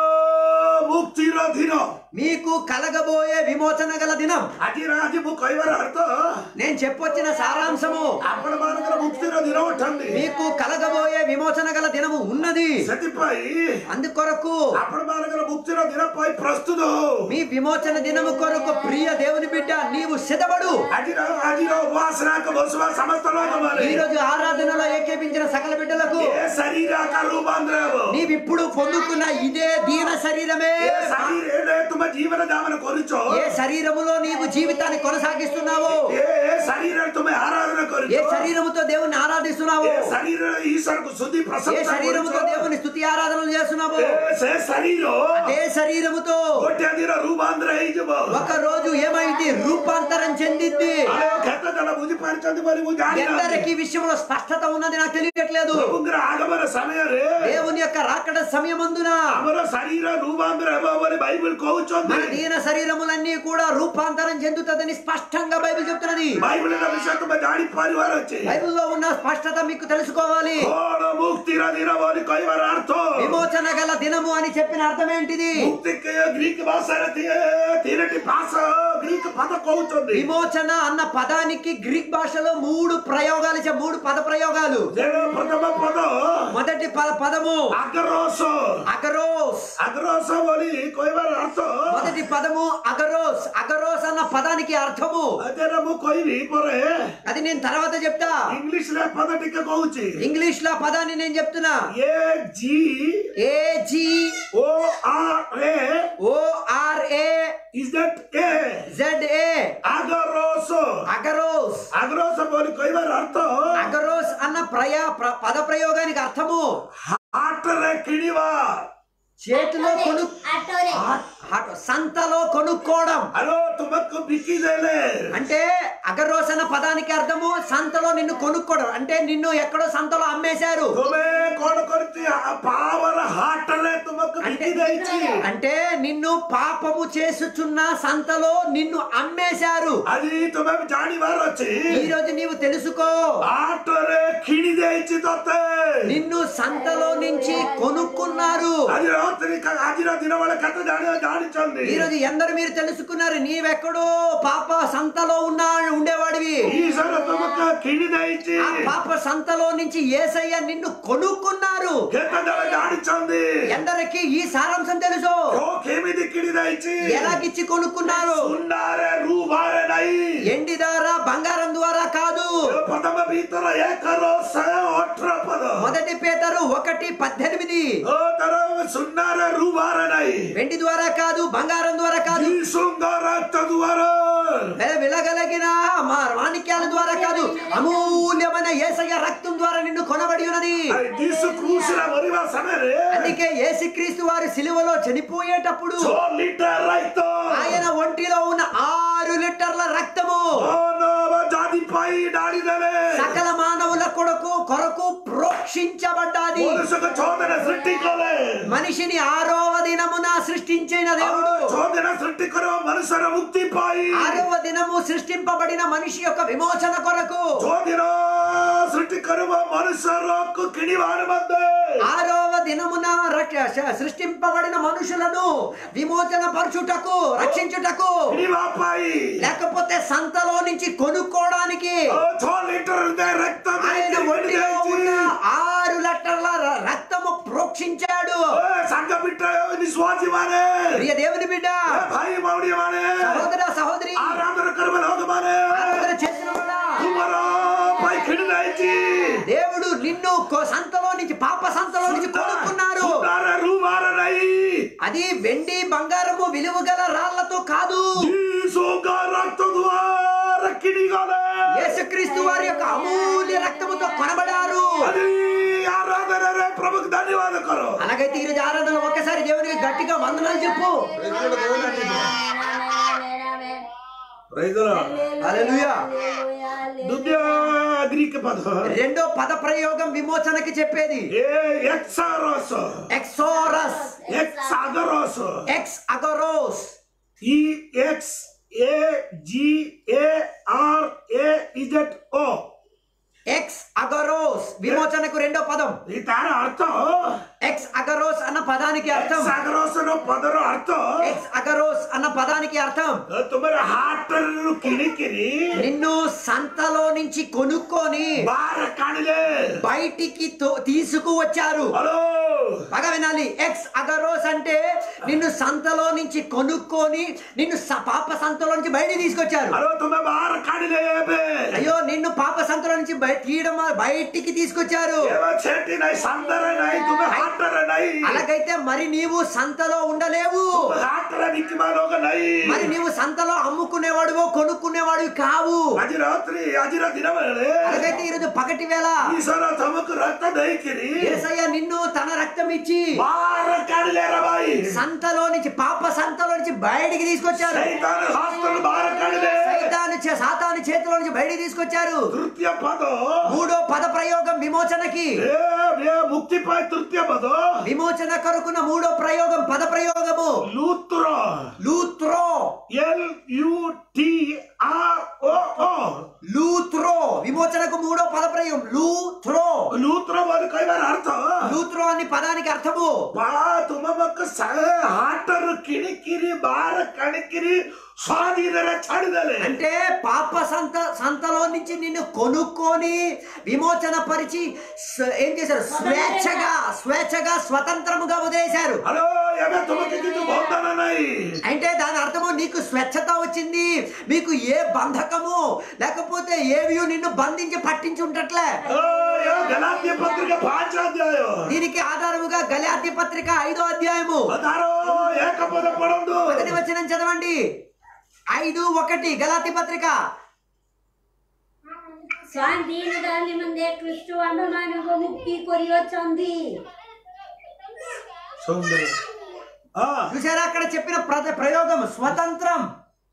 ମୁକ୍ତିର ଦିନ మీకు కలగబోయే విమోచన గల దినం ଆଜି ଆଜି ମୁଁ କହିବାର ଅର୍ଥ నేను చెప్పొచ్చిన సారాంశము ଆପଣ ମାନଙ୍କର ମୁକ୍ତିର ଦିନ ଅଟନ୍ତି మీకు కలగబోయే విమోచన గల దినము ఉన్నది ସେଥିପାଇଁ అందుకొరకు ଆପଣ ମାନଙ୍କର ମୁକ୍ତିର ଦିନ ପାଇଁ ପ୍ରସ୍ତୁତ ହଉ మీ విమోచన దినము కొరకు ప్రియ దేవుని బిడ్డ నీవు సిద్ధపడు ଆଜିର ଆଜିର ଉପାସନାକ ବସୁବା ସମସ୍ତ ଲୋକମାନେ ఈ రోజు ఆరాధనలో ఏకేపించిన సకల బిడ్డలకు ଏ ଶରୀର ଆକାରରୁ ବନ୍ଦ ରହିବ నీవిప్పుడు పొందుకున్న ఇదే దీన శరీరమే ଏ ଶରୀରରେ ତୁମେ ଜୀବନ ଯାପନ କରୁଛ ఏ శరీరములో నీవు జీవితాన్ని కొనసాగిస్తున్నావు ଏ ଏ ଶରୀରରେ ତୁମେ ଆରାଧନା କରୁଛ ఏ శరీరముతో దేవుని ఆరాధిస్తున్నావు ଏ ଶରୀରରେ ଈଶ୍ୱରକୁ ଶୁଦ୍ଧି ఏ ପ୍ରଶଂସା శరీరముతో କରୁଛ దేవుని స్థుతి ఆరాధనలు చేస్తున్నావు ଏ ସେ ଶରୀର అదే శరీరముతో ଗୋଟେ ଦିନ ରୂପାନ୍ତର ହେଇଯିବ ఒక రోజు ఏమైంది రూపాంతరం చెందింది ଆରେ କେତେ ଜଣ ବୁଝିପାରୁଛନ୍ତି ବୋଲି ମୁଁ ଜାଣିନାହିଁ ఎందరికి ఈ విషయంలో స్పష్టత ఉన్నది నాకు తెలియట్లేదు ପ୍ରଭୁଙ୍କର ଆଗମନ ସମୟରେ దేవుని యొక్క రాకడ సమయమందున ଆମର ଶରୀର ରୂପାନ୍ତର ହେବ ବୋଲି ବାଇବଲ କହୁଛନ୍ତି మన దీన శరీరములన్నీ కూడా రూపాంతరం చెందుతుందని స్పష్టంగా బైబిల్ చెప్తున్నది ବାଇବଲର ବିଷୟ ତୁମେ ଜାଣିପାରିବାର ଅଛି బైబిల్లో ఉన్న స్పష్టత మీకు తెలుసుకోవాలి କଣ ମୁକ୍ତିର ଦିନ ବୋଲି କହିବାର ଅର୍ଥ విమోచన గల దినము అని చెప్పిన అర్థం ఏంటిది ମୁକ୍ତି ଗ୍ରୀକ ଭାଷାରେ ତି- ତିନୋଟି ଭାଷା ଗ୍ରୀକ ପଦ କହୁଛନ୍ତି విమోచన అన్న పదానికి గ్రీక్ భాషలో మూడు ప్రయోగాలు ఇచ్చే మూడు పద ప్రయోగాలు ଯେଣ ପ୍ରଥମ ପଦ మొదటి పద పదము ଆଗ୍ରସ అగరోస్ ଆଗ୍ରସ ବୋଲି କହିବାର ଅର୍ଥ మొదటి పదము అగరోస్ అగరోస్ అన్న పదానికి అర్థము ଯେନ ମୁଁ କହିବି ପରେ అది నేను తర్వాత చెప్తా ଇଂଲିଶରେ ପଦ ଟିକେ କହୁଛି ఇంగ్లీష్ లో ఆ పదాన్ని నేను చెప్తున్నా A G A G O R A O R A Z A Z A ଆଗ୍ରସ అగరోస్ ଆଗ୍ରସ ବୋଲି କହିବାର ଅର୍ଥ అగరోస్ అన్న ప్రయా ప్ర- పద ప్రయోగానికి అర్థము ହାଟରେ କିଣିବା చేతిలో కొను ఆటోరే ఆ- ఆ- సంతలో కొనుక్కోవడం ଆଲୋ ତୁମକୁ ବିକି ଦେଲେ అంటే అగరోస్ అన్న పదానికి అర్థము సంతలో నిన్ను కొనుక్కోవడం అంటే నిన్ను ఎక్కడో సంతలో అమ్మేశారు ତୁମେ କଣ କରିଛି ପାୱାର ହାଟରେ ତୁମକୁ ବିକି ଦେଇଛି అంటే నిన్ను పాపము చేసుచున్న సంతలో నిన్ను అమ్మేశారు ଆଜି ତୁମେ ଜାଣିବାର ଅଛି ఈ రోజు నీవు తెలుసుకో ହାଟରେ କିଣି ଦେଇଛି ତତେ నిన్ను సంతలో నుంచి కొనుక్కున్నారు ଆଜି ରାତ୍ରି ଆଜିର ଦିନ ବେଳେ କେତେ ଜାଣି ଜାଣିଛନ୍ତି ఈ రోజు ఎందరు మీరు తెలుసుకున్నారు నీవెక్కడో పాప సంతలో ఉన్నా ఉండేవాడివి ଈଶ୍ୱର ତୁମକୁ କିଣି ଦେଇଛି ఆ పాప సంతలో నుంచి ఏసయ్య నిన్ను కొనుక్కున్నారు କେତେ ଜଣ ଜାଣିଛନ୍ତି ఎందరికి ఈ సారాంశం తెలుసు ଓ କେମିତି କିଣି ଦେଇଛି ఎలాగిచ్చి కొనుక్కున్నారు ସୁନାରେ ରୂପାରେ ନାହିଁ ఎండి ద్వారా బంగారం ద్వారా కాదు ପ୍ରଥମ ଭିତର ଏକର ଶହେ ଅଠର ପଦ మొదటి పేతరు ఒకటి పద్దెనిమిది ଓ ତାର ସୁନାରେ ରୂପାରେ ନାହିଁ వెండి ద్వారా కాదు బంగారం ద్వారా కాదు ଯୀଶୁଙ୍କ ରକ୍ତ ଦ୍ୱାରା వెల- వెలగలిగిన మా మాణిక్యాల ద్వారా కాదు అమూల్యమైన ఏసయ్య రక్తం ద్వారా నిన్ను కొనబడి ఉన్నది ଯୀଶୁ କ୍ରୁଶରେ ମରିବା ସମୟରେ అందుకే యేసుక్రీస్తు వారి సిలువలో చనిపోయేటప్పుడు ଛଅ ଲିଟର ରକ୍ତ ఆయన ఒంటిలో ఉన్న ఆరు లీటర్ల రక్తము మానవ జాతి పై డాడి ଦେଲେ సకల మానవుల కొరకు కొరకు ప్రోక్ష రక్షించబడ్డాది ಮನುಷ್ಯಗ ಚೋದನ ಸೃಷ್ಟಿಕೋಲೆ మనిషిని ఆరవ దినమున సృష్టించిన దేవుడు ಚೋದನ ಸೃಷ್ಟಿಕರು ಮನುಷ್ಯರ ಮುಕ್ತಿ ಪಾಯಿ ఆరవ దినము సృష్టింపబడిన మనిషి యొక్క విమోచన కొరకు ಚೋದಿನ ಸೃಷ್ಟಿಕರುವ ಮನುಷ್ಯರಕ್ಕೂ ಕಿಡಿವಾಡ ಬಂದೆ ఆరవ దినమున రక్ష- సృష్టింపబడిన మనుషులను విమోచన పరచుటకు రక్షించుటకు ಕಿಡಿವಾಪಾಯಿ లేకపోతే సంతలో నుంచి కొనుక్కోవడానికి ಛೋ ಲೀಟರ್ ರಕ್ತ ఆయన ఒంటిలో ఉన్న ఆరు లీటర్ల ర- రక్తము ప్రోక్షించాడు ಸಂಘ ಬಿಟ್ಟ ವಿಶ್ವಾಸಿ ಮಾನೆ ప్రియ దేవుని బిడ్డ ಭಾಯಿ ಮೌಡಿ ಮಾನೆ సహోదర సహోదరి ಆರಾಧನ ಕರ್ಮಲ್ ಹೋಗ ಮಾನೆ ఆరాధన చేసిన వాళ్ళ, ಕುಮಾರ ಪೈ ಕಿಡಿದಾಯ್ತಿ దేవుడు నిన్ను కొ- సంతలో నుంచి పాప సంతలో నుంచి కొనుక్కున్నారు ಸುಂದರ ರೂಮಾರ ನೈ అది వెండి బంగారము విలువ గల రాళ్లతో కాదు ಈ ಸೋಗ ರಕ್ತ ದ್ವಾರ ಕಿಡಿಗಾಲೆ యేసుక్రీస్తు వారి యొక్క అమూల్య రక్తముతో కొనబడారు అది ఆరాధన ప్రభుకు ధన్యవాద కరు అలాగైతే ఈరోజు ఆరాధన ఒక్కసారి దేవునికి గట్టిగా వందనాలు చెప్పు హల్లెలూయా. ದುಡ್ಯ ಗ್ರೀಕ್ ಪದ రెండో పద ప్రయోగం విమోచనకి చెప్పేది ಏ ಎಕ್ಸಾರೋಸ್ ఎక్సోరస్ ಎಕ್ಸ್ ಅಗರೋಸ್ ఎక్స్ అగరోస్ E X A G A R A Z O ఎక్స్ అగరోస్ విమోచనకు రెండో పదం ಈ ತರ ಅರ್ಥ ఎక్స్ అగరోస్ అన్న పదానికి అర్థం ಎಕ್ಸ್ ಅಗರೋಸ್ ಅನ್ನೋ ಪದರ ಅರ್ಥ ఎక్స్ అగరోస్ అన్న పదానికి అర్థం ತುಮರ ಹಾರ್ಟ್ ಕಿಣಿಕಿರಿ నిన్ను సంతలో నుంచి కొనుక్కొని ಬಾರ ಕಾಣಿಲೆ బయటికి తో- తీసుకువచ్చారు ಹಲೋ బాగా వినాలి ఎక్స్ అగరోస్ అంటే నిన్ను సంతలో నుంచి కొనుక్కొని నిన్ను స- పాప సంతలో నుంచి బయటికి తీసుకొచ్చారు ಹಲೋ ತುಮ ಬಾರ ಕಾಣಿಲೆ ಬೇ అయ్యో నిన్ను పాప సంతలో నుంచి బయ- తీయడం బయటికి తీసుకొచ్చారు ಏವ ಚೇಟಿ ನೈ ಸಂದರ ನೈ ತುಮ ಹಾಟರ ನೈ అలాగైతే మరి నీవు సంతలో ఉండలేవు ಹಾಟರ ನಿಕ್ಕಿ ಮಾಡೋಗ ನೈ మరి నీవు సంతలో అమ్ముకునేవాడువో కొనుక్కునేవాడివి కావు ಅಜಿ ರಾತ್ರಿ ಅಜಿರ ದಿನ ವೇಳೆ అలాగైతే ఈరోజు పగటి వేళ ಈಶ್ವರ ತಮಕ್ ರಕ್ತ ದೈಕಿರಿ యేసయ్య నిన్ను తన రక్తం ఇచ్చి ಬಾರ ಕಾಣಿಲೇರ ಬಾಯಿ సంతలో నుంచి పాప సంతలో నుంచి బయటికి తీసుకొచ్చారు ಸೈತಾನ ಹಾಸ್ಟೆಲ್ ಬಾರ ಕಾಣಿಲೆ సైతాను చే- సాతాను చేతిలో నుంచి బయటికి తీసుకొచ్చారు ತೃತೀಯ ಪದ మూడో పద ప్రయోగం విమోచనకి ಏ ಏ ಮುಕ್ತಿ ಪಾಯ್ ತೃತೀಯ ಪದ విమోచన కొరకున్న మూడో ప్రయోగం పద ప్రయోగము ಲೂತ್ರ లూత్రో L U T R O O లూత్రో విమోచనకు మూడో పద ప్రయోగం లూత్రో ಲೂತ್ರ ಬಾದ ಕೈವಾರ ಅರ್ಥ లూత్రో అని పదానికి అర్థము ಬಾ ತುಮ ಮಕ್ಕ ಸಹ ಹಾಟರು ಕಿಣಿಕಿರಿ ಬಾರ ಕಣಿಕಿರಿ ಸ್ವಾಧೀನರ ಚಾಡಿದಲೆ అంటే పాప సంత సంతలో నుంచి నిన్ను కొనుక్కొని విమోచన పరిచి స్వ- ఏం చేశారు స్వేచ్ఛగా స్వేచ్ఛగా స్వతంత్రముగా వదిలేశారు ಹಲೋ ಎಬೆ ತುಮಕ್ಕೆ ಕಿತ್ತು ಬಹುದಾನ ನೈ అంటే దాని అర్థము నీకు స్వచ్ఛత వచ్చింది మీకు ఏ బంధకము లేకపోతే ఏవి నిన్ను బంధించి పట్టించి ఉండట్లే ಓ, ಯೋ ಗಲಾತ್ಯ ಪತ್ರಿಕೆ ಪಾಂಚ ಅಧ್ಯಾಯ దీనికి ఆధారముగా గలాతి పత్రిక ఐదో అధ్యాయము ಅದಾರೋ ಏಕಪದ ಪಡೊಂದು మొదటి వచనం చదవండి ఐదు ఒకటి గలాతి పత్రిక స్వాధీనದಲ್ಲಿ ಮುಂದೆ ಕ್ರಿಸ್ತು ಅನುಮಾನಗೂ ಮುಕ್ತಿ ಕೊರಿಯೊಚ್ಚಂದಿ ಸೌಂದರ್ಯ ಆ చూసారా అక్కడ చెప్పిన ప్రద- ప్రయోగం స్వతంత్రం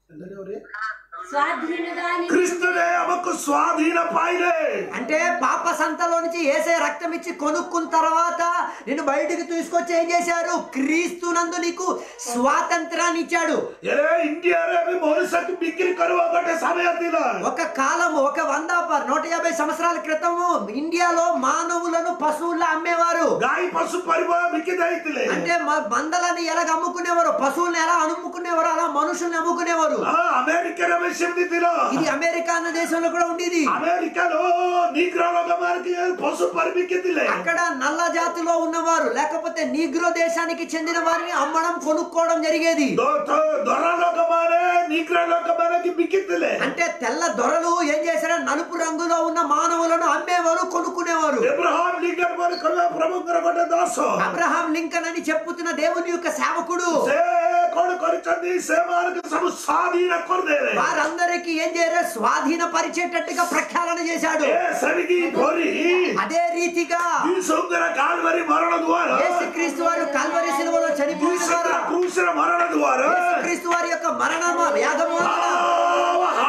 స్వాధీనదాని ಕ್ರಿಸ್ತನೇ ಅವಕ್ಕೂ ಸ್ವಾಧೀನ ಪಾಯಿದೆ అంటే పాప సంతలో నుంచి ఏసే రక్తం ఇచ్చి కొనుక్కున్న తర్వాత నిన్ను బయటికి తీసుకొచ్చి ఏం చేశారు క్రీస్తునందు నీకు స్వాతంత్రాన్ని ఇచ్చాడు ಎಲೆ ಇಂಡಿಯಾರೆ ಅಭಿ ಮನುಷ್ಯಕ್ಕೆ ಬಿಕ್ಕಿರಿ ಕರುವ ಗಂಟೆ ಸಮಯ ಇಲ್ಲ ఒక కాలము ఒక వంద ప- నూట యాభై సంవత్సరాల క్రితము ఇండియాలో మానవులను పశువుల్లో అమ్మేవారు ಗಾಯಿ ಪಶು ಪರಿವಾರ ಬಿಕ್ಕಿದೈತಿಲೆ అంటే మ- మందలని ఎలాగ అమ్ముకునేవారు పశువుల్ని ఎలా అమ్ముకునేవారు అలా మనుషుల్ని అమ్ముకునేవారు ಆ ಅಮೆರಿಕರ ವಿಷಯದಿಲ್ಲ ఇది అమెరికా అన్న దేశంలో కూడా ఉండేది ಅಮೆರಿಕನು ನೀಗ್ರಲೋಕ ಮಾರ್ಗಿ ಪಶು ಪರಿಬಿಕ್ಕಿದ್ದಿಲ್ಲ అక్కడ నల్ల జాతిలో ఉన్నవారు లేకపోతే నీగ్రో దేశానికి చెందిన వారిని అమ్మడం కొనుక్కోవడం జరిగేది ದೊರಲೋಕ ಮಾರೆ ನೀಗ್ರಲೋಕ ಮಾರಕ್ಕೆ ಬಿಕ್ಕಿದ್ದಿಲ್ಲ అంటే తెల్ల దొరలు ఏం చేశారు నలుపు రంగులో ఉన్న మానవులను అమ్మేవారు కొనుక్కునేవారు ಎಬ್ರಹಾಂ ಲಿಂಗನ್ ಮಾರ್ಗ ಪ್ರಮುಖರ ಕೊಟ್ಟ ದಾಸ అబ్రహాం లింకన్ అని చెప్పుతున్న దేవుని యొక్క సేవకుడు ಸೇ ಕೊಡು ಕೊರಿಚಂದಿ ಸೇವಾರ್ಗ ಸಮ ಸ್ವಾಧೀನ ಕೊರ್ದೇವೆ వారందరికీ ఏం చేయరు స్వాధీన పరిచేటట్టుగా ప్రఖ్యాళన చేశాడు ಏ ಸರಿಗಿ ಬೋರಿ అదే రీతిగా ಈ ಸುಂದರ ಕಾಲ್ವರಿ ಮರಣ ದ್ವಾರ యేసుక్రీస్తు వారు కల్వరి శిలువలో ಈ చనిపోయిన ಸುಂದರ ద్వారా ಕ್ರೂಶರ ಮರಣ ದ್ವಾರ యేసుక్రీస్తు వారి యొక్క మరణము యాగము వలన ಯಾವ ಹಾಟರ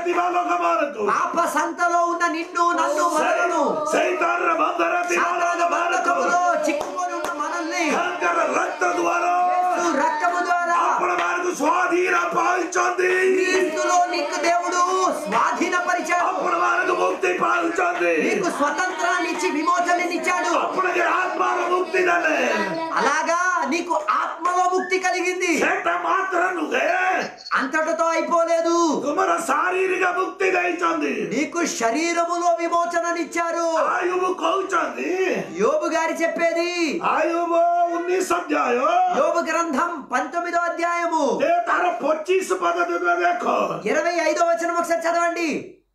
ଥିବା ଲୋକମାନଙ୍କୁ పాప సంతలో ఉన్న నిన్ను నన్ను మనలను సైతాన్ర బంధన ଥିବା సాతాను ଲୋକମାନଙ୍କୁ బంధకములో చిక్కుకొని ఉన్న మనల్ని ତାଙ୍କର ରକ୍ତ ଦ୍ୱାରା యేసు రక్తము ద్వారా ଆପଣ ମାନଙ୍କୁ ସ୍ୱାଧୀନ ପାଉଛନ୍ତି క్రీస్తులో నీకు దేవుడు స్వాధీనపరిచాడు ଆପଣ ମାନଙ୍କୁ ମୁକ୍ତି ପାଉଛନ୍ତି నీకు స్వతంత్రాన్ని ఇచ్చి విమోచననిచ్చాడు ଆପଣଙ୍କ ଆତ୍ମାର ମୁକ୍ତି ଦେଲେ అలాగా నీకు ఆత్మలో ముక్తి కలిగింది ସେଟା ମାତ୍ର ନୁହେଁ అంతటితో అయిపోలేదు ତୁମର ଶାରୀରିକ ମୁକ୍ତି ଦେଇଛନ୍ତି నీకు శరీరములో విమోచననిచ్చారు ଆୟୁବ କହୁଛନ୍ତି యోబు గారి చెప్పేది ଆୟୁବ ଉଣେଇଶ ଅଧ୍ୟାୟ యోబు గ్రంథం పంతొమ్మిదో అధ్యాయము ଯେ ତାର ପଚିଶ ପଦ ଦେବେ ଦେଖ ఇరవై ఐదో వచనం ఒకసారి చదవండి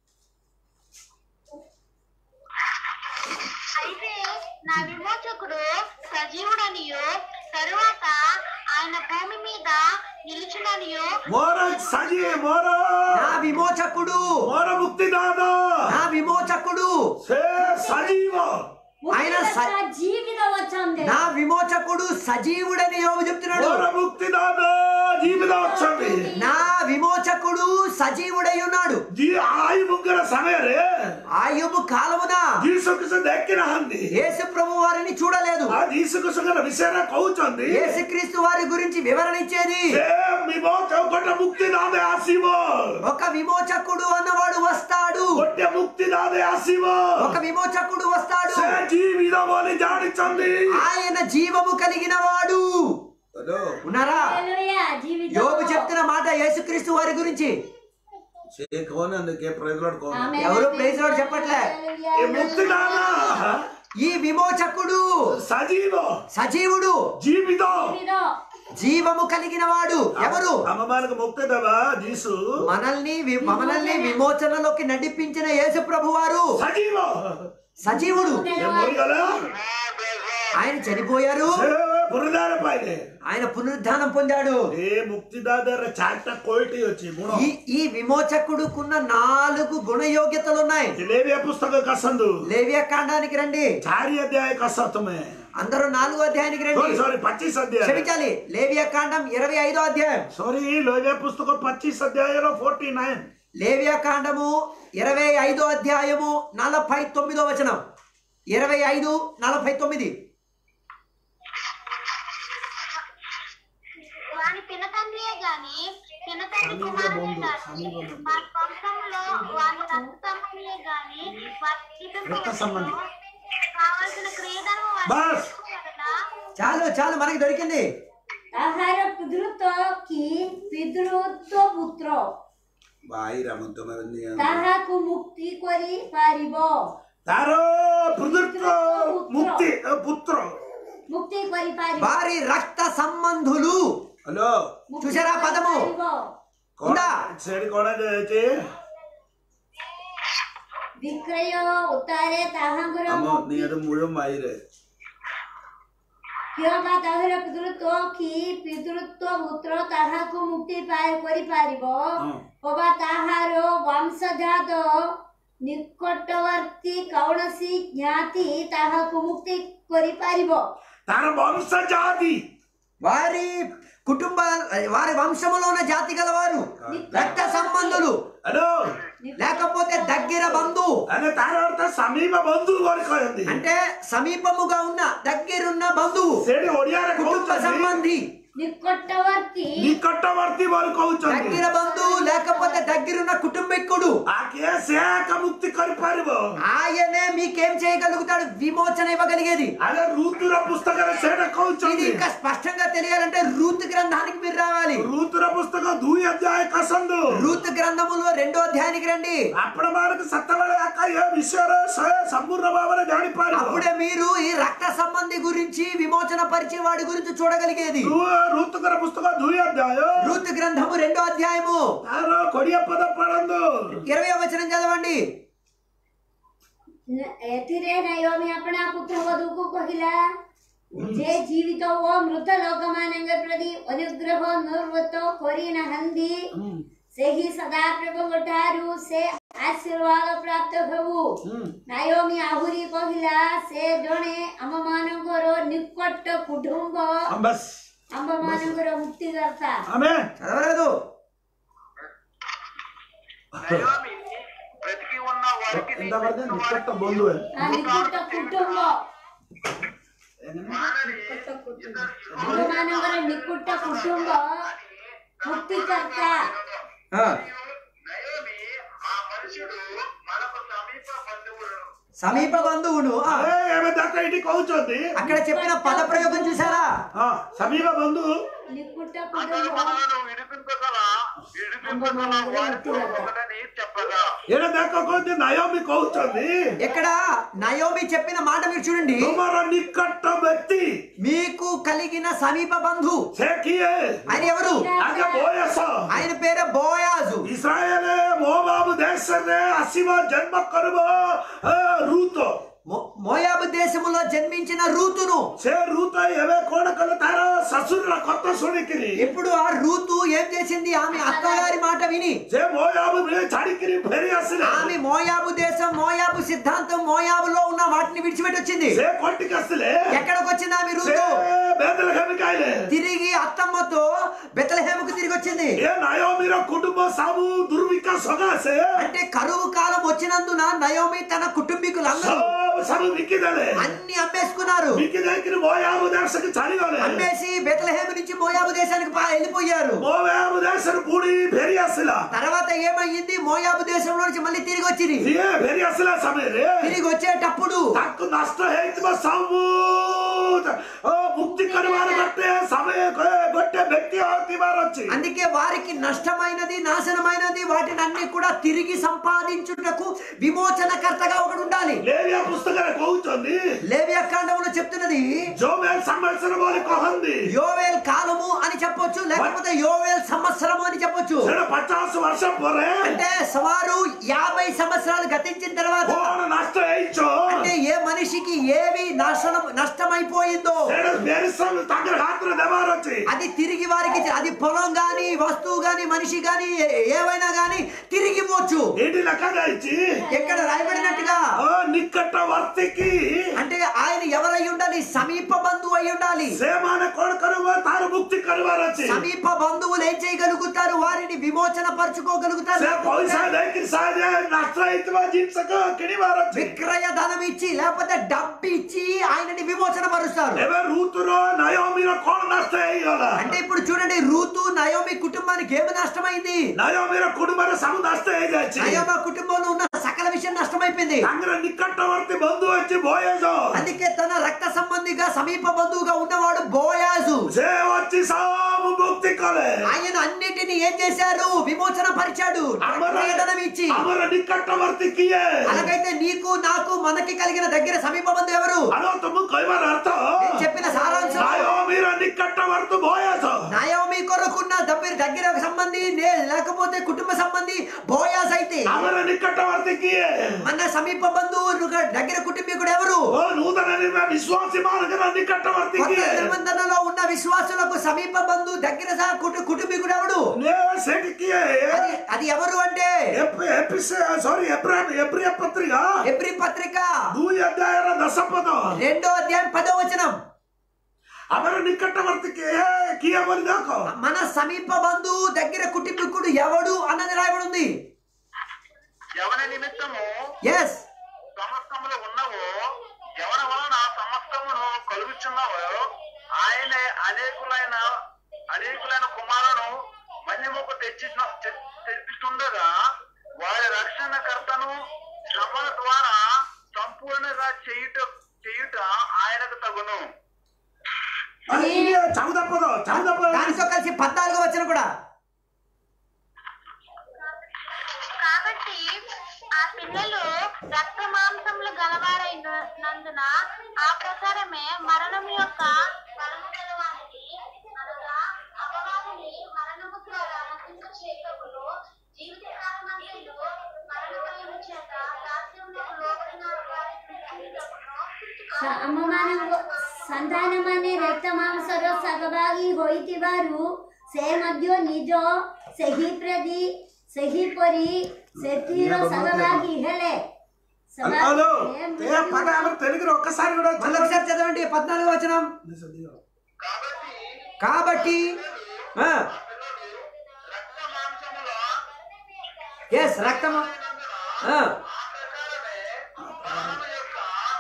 అయితే నా విమోచకుడు సజీవుడనియో తరువాత ఆయన భూమి మీద నిలుచుననియో ମୋର ସାଜି ମୋର నా విమోచకుడు ମୋର ମୁକ୍ତିଦାନ నా విమోచకుడు ସେ ସଜୀବ ఆయన స- ముక్తిదాత జీవిత వచ్చండి నా విమోచకుడు సజీవుడని యోబు చెప్తున్నాడు ମୋର ମୁକ୍ତିଦାନ ଜୀବିତ ଅଛନ୍ତି నా విమోచకుడు సజీవుడై ఉన్నాడు ଯିଏ ଆୟୁବଙ୍କର ସମୟରେ ఆయుబు కాలమున ଯୀଶୁ ଖ୍ରୀଷ୍ଟ ଦେଖି ନାହାନ୍ତି యేసు ప్రభు వారిని చూడలేదు ଆଉ ଯୀଶୁ ଖ୍ରୀଷ୍ଟଙ୍କର ବିଷୟରେ କହୁଛନ୍ତି యేసుక్రీస్తు వారి గురించి వివరణ ఇచ్చేది ସେ ବିମୋଚ ଗୋଟେ ମୁକ୍ତିଦାନ ଆସିବ ఒక విమోచకుడు అన్నవాడు వస్తాడు ଗୋଟେ ମୁକ୍ତିଦାନ ଆସିବ ఒక విమోచకుడు వస్తాడు ସେ ଜୀବିତ ବୋଲି ଜାଣିଛନ୍ତି ఆయన జీవము కలిగిన వాడు ఉన్నారా హల్లెలూయా జీవితం యోబు చెప్తున్న మాట యేసుక్రీస్తు వారి గురించి ସେ କହୁନାହାନ୍ତି କିଏ ପ୍ରେଜଲଟ୍ କହୁନାହାନ୍ତି ఆమేన్. ఎవరు ప్రైజ్ లార్డ్ చెప్పట్లే హల్లెలూయా, ଏ ମୁକ୍ତିଦାନ ఈ విమోచకుడు ସଜୀବ సజీవుడు ଜୀବିତ జీవితం జీవము కలిగిన వాడు ఎవరు ଆମ ମାନଙ୍କୁ ମୁକ୍ତି ଦେବା ଯୀଶୁ మనల్ని వి- మనల్ని విమోచనలోకి నడిపించిన యేసు ప్రభు వారు ସଜୀବ సజీవుడు ସେ ମରିଗଲା ఆయన చనిపోయారు ସେ ପୁନରୁଦ୍ଧାର ପାଇଲେ ఆయన పునరుద్ధానం పొందాడు ଏ ମୁକ୍ତିଦାନରେ ଚାରିଟା କୋଇଟି ଅଛି ଗୁଣ ఈ ఈ విమోచకుడుకున్న నాలుగు గుణయోగ్యతలు ఉన్నాయి ଲେବିଆ పుస్తକ କସନ୍ତୁ లేవియా కాండానికి రండి ଚାରି ଅଧ୍ୟାୟ କସ ତୁମେ అందరూ నాలుగో అధ్యాయానికి ସରି రండి ସରି ପଚିଶ ଅଧ୍ୟାୟ క్షమించాలి లేవియా కాండం ఇరవై ఐదో అధ్యాయం ସରି ଲେବିଆ పుస్తକ ପଚିଶ ଅଧ୍ୟାୟର ଫୋର୍ଟି ନାଇନ୍ లేవియా కాండము ఇరవై ఐదో అధ్యాయము నలభై తొమ్మిదో వచనం ఇరవై ఐదు నలభై తొమ్మిది వాని పినతండ్రియే గాని పినతండ్రి కుమారుడే గాని వారి వంశంలో వాని రక్త సంబంధియే గాని వారి రక్త సంబంధి. కావాల్సిన క్రీడను బస్. చాలు చాలు మనకి దొరికింది ତାହାର ପିତୃତ୍ୱ କି ପିତୃତ୍ୱ ପୁତ୍ର ଭାଇରାମ ତୁମେ ତାହାକୁ ମୁକ୍ତି କରିପାରିବ ତାର ପୁତ୍ର ମୁକ୍ତି ପୁତ୍ର ମୁକ୍ତି କରିପାରିବ వారి రక్త సంబంధులు ହ୍ୟାଲୋ ମୁକ୍ତି చూసారా పదము? କରିପାରିବ। କଣ ఉందా? ସେଠି କଣ ଯାଇଛି ବିକ୍ରୟ ଉତ୍ତାରେ ତାହାଙ୍କର ଆମ ମୁକ୍ତି ନିହାତି ମୂଳ ମାଇରେ କିମ୍ବା ତାହାର ପିତୃତ୍ୱ କି ପିତୃତ୍ୱ ପୁତ୍ର ତାହାକୁ ମୁକ୍ତି ପାଇ- କରିପାରିବ ହଁ। ଅବା ତାହାର ବଂଶଜାତ ନିକଟବର୍ତ୍ତୀ କୌଣସି ଜ୍ଞାତି ତାହାକୁ ମୁକ୍ତି କରିପାରିବ ତାର ବଂଶ ଜାତି వారి కుటుంబ వారి వంశములో ఉన్న జాతి గలవారు రక్త సంబంధులు ହ୍ୟାଲୋ లేకపోతే దగ్గర బంధు ମାନେ ତାର ଅର୍ଥ ସମୀପ ବନ୍ଧୁ ବୋଲି କହନ୍ତି అంటే సమీపముగా ఉన్న దగ్గరున్న బంధువు ସେଠି ଓଡିଆରେ కుటుంబ କହୁଛନ୍ତି సంబంధి ନିକଟବର୍ତ୍ତୀ ନିକଟବର୍ତ୍ତୀ ବୋଲି କହୁଛନ୍ତି దగ్గర బంధువు లేకపోతే దగ్గరున్న కుటుంబీకుడు ଆକେ ସେ ଏକା ମୁକ୍ତି କରିପାରିବ ఆయనే మీకేం చేయగలుగుతాడు విమోచన ఇవ్వగలిగేది ଆରେ ଋତୁର ପୁସ୍ତକରେ ସେଇଟା ఇది କହୁଛନ୍ତି ఇంకా స్పష్టంగా తెలియాలంటే రూత్ గ్రంథానికి మీరు రావాలి ଋତୁର పుస్తକ ଦୁଇ ଅଧ୍ୟାୟ କସନ୍ତୁ రూత్ గ్రంథములో రెండో అధ్యాయానికి రండి ଆପଣ ମାନଙ୍କୁ ସେତେବେଳେ ଏକା ଏ ବିଷୟରେ ସେ ସମ୍ପୂର୍ଣ୍ଣ ଭାବରେ ଜାଣିପାରିବ అప్పుడే మీరు ఈ రక్త సంబంధి గురించి విమోచన పరిచే వాడి గురించి చూడగలిగేది ଋତୁକର పుస్తକ ଦୁଇ ଅଧ୍ୟାୟ రూత్ గ్రంథము రెండో అధ్యాయము ତାର କୋଡିଏ ପଦ ପଢନ୍ତୁ ఇరవై వచనం చదవండి ନ- ଏଥିରେ ନାୟମୀ ଆପଣା ପୁତ୍ରବଧୂକୁ କହିଲା ଯେ ଜୀବିତ ଓ ମୃତ ଲୋକମାନଙ୍କ ପ୍ରତି ଅନୁଗ୍ରହ ନିବୃତ୍ତ କରିନାହାନ୍ତି ସେହି ସଦାପ୍ରଭୁଙ୍କ ଠାରୁ ସେ ଆଶୀର୍ବାଦ ପ୍ରାପ୍ତ ହେବୁ ନାୟମୀ ଆହୁରି କହିଲା ସେ ଜଣେ ଆମମାନଙ୍କର ନିକଟ କୁଟୁମ୍ବ ବସ୍ ଆମମାନଙ୍କର ମୁକ୍ତିକର୍ତ୍ତା ଆମେ చదవలేదు నయోమి బ్రతికి ఉన్న వారికి ఎంత పడితే నికట్ట బంధువు ఆ నికుట్ట కుటుంబం మానని అమ్మమానవರ నికుట్ట కుటుంబం ముక్తికర్త ఆ, నయోమి ఆ మనుషుడు మనకు సమీప బంధువుడు సమీప బంధువును ఆ, అరే ఏమే దాకా ఇంటికి కౌచొంది అక్కడ చెప్పిన పద ప్రయోగం చూసారా సమీప బంధువు నికుట్ట అతడు కుటుంబం మనలను విడిపింపగల విడిపింపగల వారితో ఒకటని చెప్పగా ఏడ దాకా కొంది నయోమి కౌచొంది ఇక్కడ నయోమి చెప్పిన మాట మీరు చూడండి తుమర నికట్ట వ్యక్తి మీకు కలిగిన సమీప బంధు సే కియే ఆయన ఎవరు आगे बोयस ఆయన పేరు బోయాజు इस्राएल मोबाब देश रे असीम जन्म करब रूत మో- మోయాబు దేశములో జన్మించిన రూతును से रूत एवे कोण कल तार ससुर कथ सुनिकिरी ఇప్పుడు ఆ రూతు ఏం చేసింది ఆమె అత్తగారి మాట విని से मोयाब में छाड़िकिरी फेरी आसिले ఆమె మోయాబు దేశం మోయాబు సిద్ధాంతం మోయాబులో ఉన్న వాటిని విడిచిపెట్టి వచ్చింది से कोटिक आसिले ఎక్కడికి వచ్చింది ఆమె से రూతు बेदलहम कायले తిరిగి అత్తమ్మతో బెతలహేముకు తిరిగి వచ్చింది ये नायोमीर कुटुंब साबु दुर्विकास होगा से అంటే కరువు కాలం వచ్చినందున నయోమి తన కుటుంబీకులందరూ सब सब विकी देले అన్ని అమ్మేసుకున్నారు विकी देकिन मोयाब देश की छाड़ी गले అమ్మేసి బెతలహేము నుంచి మోయాబు దేశానికి పా- వెళ్ళిపోయారు मोयाब देश पूरी फेरी आसिला తర్వాత ఏమయ్యింది మోయాబు దేశంలో నుంచి మళ్ళీ తిరిగి వచ్చింది ये फेरी आसिला समय रे తిరిగి వచ్చేటప్పుడు ତାକୁ ନଷ୍ଟ ହେଇଥିବା ସବୁ ଓ, ମୁକ୍ତି କରିବାର ଗୋଟେ ସମୟ ଗୋଟେ ବ୍ୟକ୍ତି ହଉଥିବାର ଅଛି అందుకే వారికి నష్టమైనది నాశనమైనది వాటిని అన్ని కూడా తిరిగి సంపాదించుటకు విమోచనకర్తగా ఒకడు ఉండాలి లేవియా పుస్తకରେ କହୁଛନ୍ତି లేవియా కాండంలో చెప్తున్నది ଯୋଉମାନେ సంవత్సరం ବୋଲି କହନ୍ତି యోవేల్ కాలము అని చెప్పొచ్చు లేకపోతే యోవేల్ సంవత్సరము అని చెప్పొచ్చు ସେଟା ପଚାଶ ବର୍ଷ ପରେ అంటే సుమారు యాభై సంవత్సరాలు గతించిన తర్వాత କଣ ନଷ୍ଟ ହେଇଛ అంటే ఏ మనిషికి ఏవి నాశనం నష్టమైపోయిందో ସେଟା ମେଡିସିନ ତାଙ୍କର ହାତରେ ଦେବାର ଅଛି అది తిరిగి వారికి ఇచ్చి- అది పొలం గాని వస్తువు గాని మనిషి గాని ఏ- ఏవైనా గాని తిరిగి ఇవ్వచ్చు ଏଇଠି ଲେଖାଯାଇଛି ఎక్కడ రాయబడినట్టుగా ଓ, ନିକଟବର୍ତ୍ତୀକି అంటే ఆయన ఎవరై ఉండాలి సమీప బంధువు అయి ఉండాలి ସେମାନେ କଣ କରିବ ତାର ମୁକ୍ତି କରିବାର ଅଛି సమీప బంధువులు ఏం చేయగలుగుతారు వారిని విమోచన పరచుకోగలుగుతారు ସେ ପଇସା ଦେଇକି ସାହାଯ୍ୟ ନଷ୍ଟ ହେଇଥିବା ଜିନିଷକୁ କିଣିବାର ଅଛି విక్రయ ధనం ఇచ్చి లేకపోతే డబ్బు ఇచ్చి ఆయనని విమోచన పరుస్తారు ଏବେ ଋତୁର ନୟମୀର କଣ ନଷ୍ଟ ହେଇଗଲା అంటే ఇప్పుడు చూడండి రూతు నయోమి కుటుంబానికి ఏమి నష్టమైంది ନୟମୀର కుటుంబର ସବୁ నଷ୍ଟ ହେଇଯାଇଛି నయోమ కుటుంబంలో ఉన్న సకల విషయం నష్టమైపోయింది ତାଙ୍କର ନିକଟବର୍ତ୍ତୀ ବନ୍ଧୁ ଅଛି ବୟସ అందుకే తన రక్త సంబంధిగా సమీప బంధువుగా ఉన్నవాడు బోయాజు ସେ ଅଛି ସବୁ ମୁକ୍ତି କଲେ ఆయన అన్నిటిని ఏం చేశారు విమోచన పరిచాడు ଆମର విక్రయధనం ఇచ్చి ଆମର ନିକଟବର୍ତ୍ତୀ କିଏ అలాగైతే నీకు నాకు మనకి కలిగిన దగ్గర సమీప బంధువు ఎవరు ଆଲୋ ତୁମକୁ କହିବାର ଅର୍ଥ నేను చెప్పిన సారాంశం ନୟମୀର ନିକଟବର୍ତ୍ତୀ ବୟସ నయోమి కొరకున్న దగ్గర దగ్గర సంబంధి నే- లేకపోతే కుటుంబ సంబంధి బోయాస్ అయితే ଆମର ନିକଟବର୍ତ୍ତୀ କିଏ మన సమీప బంధువు దగ్గర కుటుంబీకుడు ఎవరు ଓ ନୂତନ ନିର୍ମା ବିଶ୍ୱାସୀ ମାନଙ୍କର ନିକଟବର୍ତ୍ତୀ కొత్త କିଏ నిబంధనలో ఉన్న విశ్వాసులకు సమీప బంధువు దగ్గర సహా కుటు- కుటుంబీకుడు ఎవడు ନେ ସେଠି କିଏ అది అది ఎవరు అంటే సారీ ఎబ్రియ పత్రిక ఎబ్రి పత్రిక ଦୁଇ ଅଧ୍ୟାୟର ଦଶ ପଦ రెండో అధ్యాయం పదో వచనం ଆମର ନିକଟବର୍ତ୍ତୀ କିଏ କିଏ ବୋଲି ଦେଖ మన సమీప బంధువు దగ్గర కుటుంబీకుడు ఎవడు అన్నది రాయబడి ఉంది ఎవరి నిమిత్తము ఎస్ సమస్తములు ఉన్నవో ఎవరి వలన సమస్తమును కలుగుచున్నావో ఆయన అనేకులైన అనేకులైన కుమారులను మన్యముకు తెచ్చి తెప్పిస్తుండగా వారి రక్షణకర్తను శ్రమల ద్వారా సంపూర్ణంగా చేయుట చేయుట ఆయనకు తగును చౌద పద చౌద పద దానితో కలిసి పద్నాలుగో వచనం కూడా కాబట్టి ఆ పిల్లలు రక్త మాంసములు గలవారైనందున ఆ ప్రకారమే మరణం యొక్క బలము గలవానికి అనగా అపవాదిని మరణము ద్వారా నశింప చేయకమును జీవిత కాలమంతయు మరణ భయము చేత దాస్యమునకు లోబడిన వారిని రక్షించుటకును ଆମମାନଙ୍କ ସନ୍ତାନମାନେ ରକ୍ତ ମାଂସର ସହଭାଗୀ ହୋଇଥିବାରୁ ସେ ମଧ୍ୟ ନିଜ ସେହି ପ୍ରତି ସେହିପରି ସେଥିର ସହଭାଗୀ ହେଲେ హలో ఏ పద ఆమె తెలుగులో ఒక్కసారి కూడా మళ్ళీ ఒకసారి చదవండి పద్నాలుగో వచనం కాబట్టి కాబట్టి ఆ, రక్త మాంసముల ఎస్ రక్తము ఆ, ఆ ప్రకారమే ప్రాణం యొక్క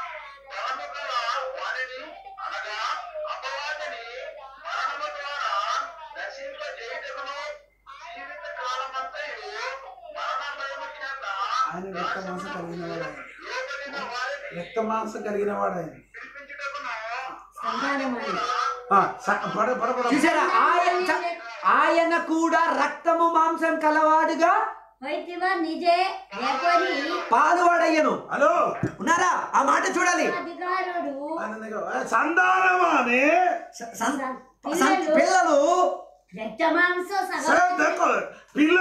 బలము గల వారిని అనగా అపవాదిని మరణము ద్వారా నశింపజేయుటకును జీవిత కాలమంతయు మరణభయము చేత ఆయన రక్త మాంసం కలిగిన వాడు ఆయన లోబడిన వారిని రక్త మాంసం కలిగిన వాడు ఆయన పిలిపించుటకును సంతానమని ఆ, స- పడ పడ పడ చూసారా ఆయన ఆయన కూడా రక్తము మాంసం కలవాడుగా ହୋଇଥିବା ନିଜେ ଏପରି పాలువాడయ్యను హలో ఉన్నారా ఆ మాట చూడాలి ଅଧିକାରରୁ ఆనందంగా ఏ, సంధానమాని స- సం- సం- పిల్లలు ରକ୍ତ ମାଂସ ଶାଗ సరే ଦେଖ పిల్ల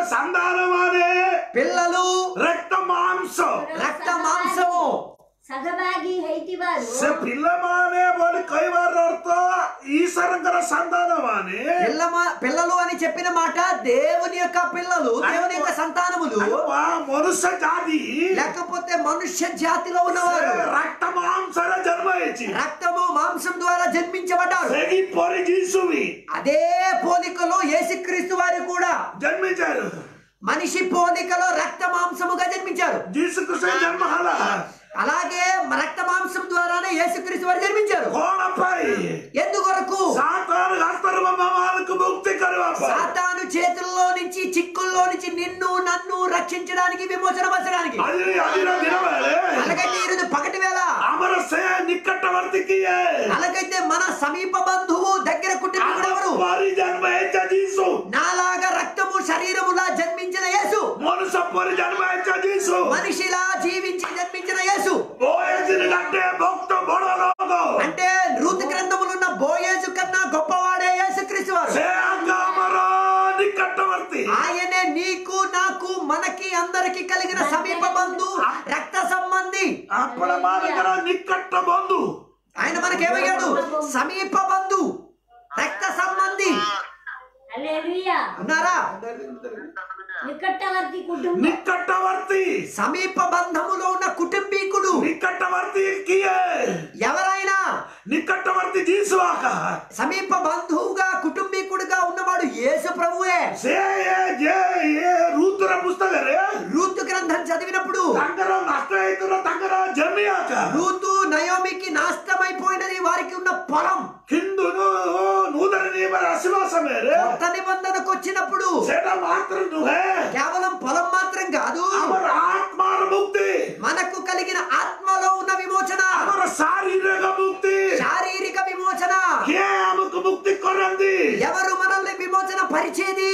సంధానమాని పిల్లలు రక్త మాంసం రక్త మాంసము ଶାଗବାଗି ହେଇଥିବାରୁ ସେ ପିଲାମାନେ ବୋଲି କହିବାର ଅର୍ଥ ଈଶ୍ୱରଙ୍କର ସନ୍ତାନମାନେ పిల్లమ పిల్లలు అని చెప్పిన మాట దేవుని యొక్క పిల్లలు దేవుని యొక్క సంతానములు ଆ ମନୁଷ୍ୟ ଜାତି లేకపోతే మనుష్య జాతిలో ସେ ఉన్నవారు ରକ୍ତ ମାଂସରେ ଜନ୍ମ ହେଇଛି రక్తము మాంసం ద్వారా జన్మించబడ్డారు ସେହିପରି ଯୀଶୁ ବି అదే పోలికలో యేసుక్రీస్తు వారు కూడా ଜନ୍ମିଚାరు మనిషి పోలికలో రక్త మాంసముగా జన్మించారు ଯୀଶୁ କୃଷ୍ଣ ଜନ୍ମ ହେଲା అలాగే రక్త మాంసం ద్వారానే యేసుక్రీస్తు వారు జన్మించారు କଣ ପାଇଁ ఎందుకొరకు సాతాను హస్తరు మనకు ముక్తి କରିବା ପାଇଁ సాతాను చేతుల్లో నుంచి చిక్కుల్లో నుంచి నిన్ను నన్ను రక్షించడానికి విమోచన పరచడానికి ଆଜି ଆଜିର ଦିନ ବେଳେ అలాగైతే ఈరోజు పగటి వేళ ଆମର ସେ ନିକଟବର୍ତ୍ତୀ କିଏ అలాగైతే మన సమీప బంధువు దగ్గర కుటుంబీకుడు ఎవరు ଆମ ପରି ଜନ୍ମ ହେଇଛ ଯୀଶୁ నాలాగా రక్తము శరీరములా జన్మించిన యేసు ମନୁଷ୍ୟ ପରି ଜନ୍ମ ହେଇଛ ଯୀଶୁ మనిషిలా జీవించి జన్మించిన యేసు ବୟସିନି ଡାକେ ଭକ୍ତ ବଡ ଲୋକ అంటే ఋతు గ్రంథములున్న బోయేసు కన్నా గొప్పవాడే యేసుక్రీస్తు వారు ସେ ଆଗ ଆମର ନିକଟବର୍ତ୍ତୀ ఆయనే నీకు నాకు మనకి అందరికి కలిగిన సమీప బంధు రక్త సంబంధి ଆପଣ ମାନଙ୍କର ନିକଟ ବନ୍ଧୁ ఆయన మనకేమయ్యాడు సమీప బంధు రక్త సంబంధి ହାଲେଲୁୟା ఉన్నారా ନିକଟବର୍ତ୍ତୀ କୁଟୁମ୍ବ ନିକଟବର୍ତ୍ତୀ సమీప బంధములో ఉన్న కుటుంబీకుడు ନିକଟବର୍ତ୍ତୀ କିଏ ఎవరైనా ନିକଟବର୍ତ୍ତୀ ଯୀଶୁ ଆକା సమీప బంధువుగా కుటుంబీకుడుగా ఉన్నవాడు యేసు ప్రభువే ସେ ଏ- ଯେ ଏ ଋତୁର ପୁସ୍ତକରେ రూతు గ్రంథం చదివినప్పుడు ତାଙ୍କର ନଷ୍ଟ ହେଇଥିଲା ତାଙ୍କର ଜମି ଆକା రూతు నయోమికి నాశనమైపోయినది వారికి ఉన్న పొలం କିନ୍ତୁ ନୂ- ନୂତନ ନିୟମରେ ଆସିବା ସମୟରେ కొత్త నిబంధనకు వచ్చినప్పుడు ସେଟା ମାତ୍ର ନୁହେଁ కేవలం పొలం మాత్రం కాదు ଆମର ఆత్మాର ମୁକ୍ତି మనకు కలిగిన ఆత్మలో ఉన్న విమోచన ଆମର ଶାରୀରିକ ମୁକ୍ତି శారీరక విమోచన କିଏ ଆମକୁ ମୁକ୍ତି କରନ୍ତି ఎవరు మనల్ని విమోచన పరిచేది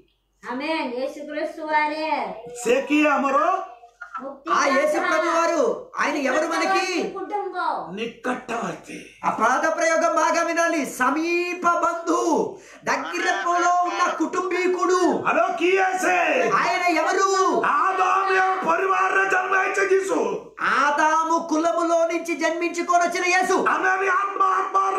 ଆମେନ୍ యేసు క్రీస్తు వారే ସେ କିଏ ଆମର ముక్తి ఆ యేసు ప్రభు వారు ఆయన ఎవరు మనకి కుటుంబ ନିକଟବର୍ତ୍ତୀ ఆ పాద ప్రయోగం బాగా వినాలి సమీప బంధు దగ్గరలో ఉన్న కుటుంబీకుడు ହ୍ୟାଲୋ କିଏ ସେ ఆయన ఎవరు ଆଦାମ ପରିବାରରେ ଜନ୍ମ ହେଇছে ଯୀଶୁ ఆదాము కులములో నుంచి జన్మించుకొని వచ్చిన యేసు ଆମେ ବି ଆତ୍ମା ଆତ୍ମାର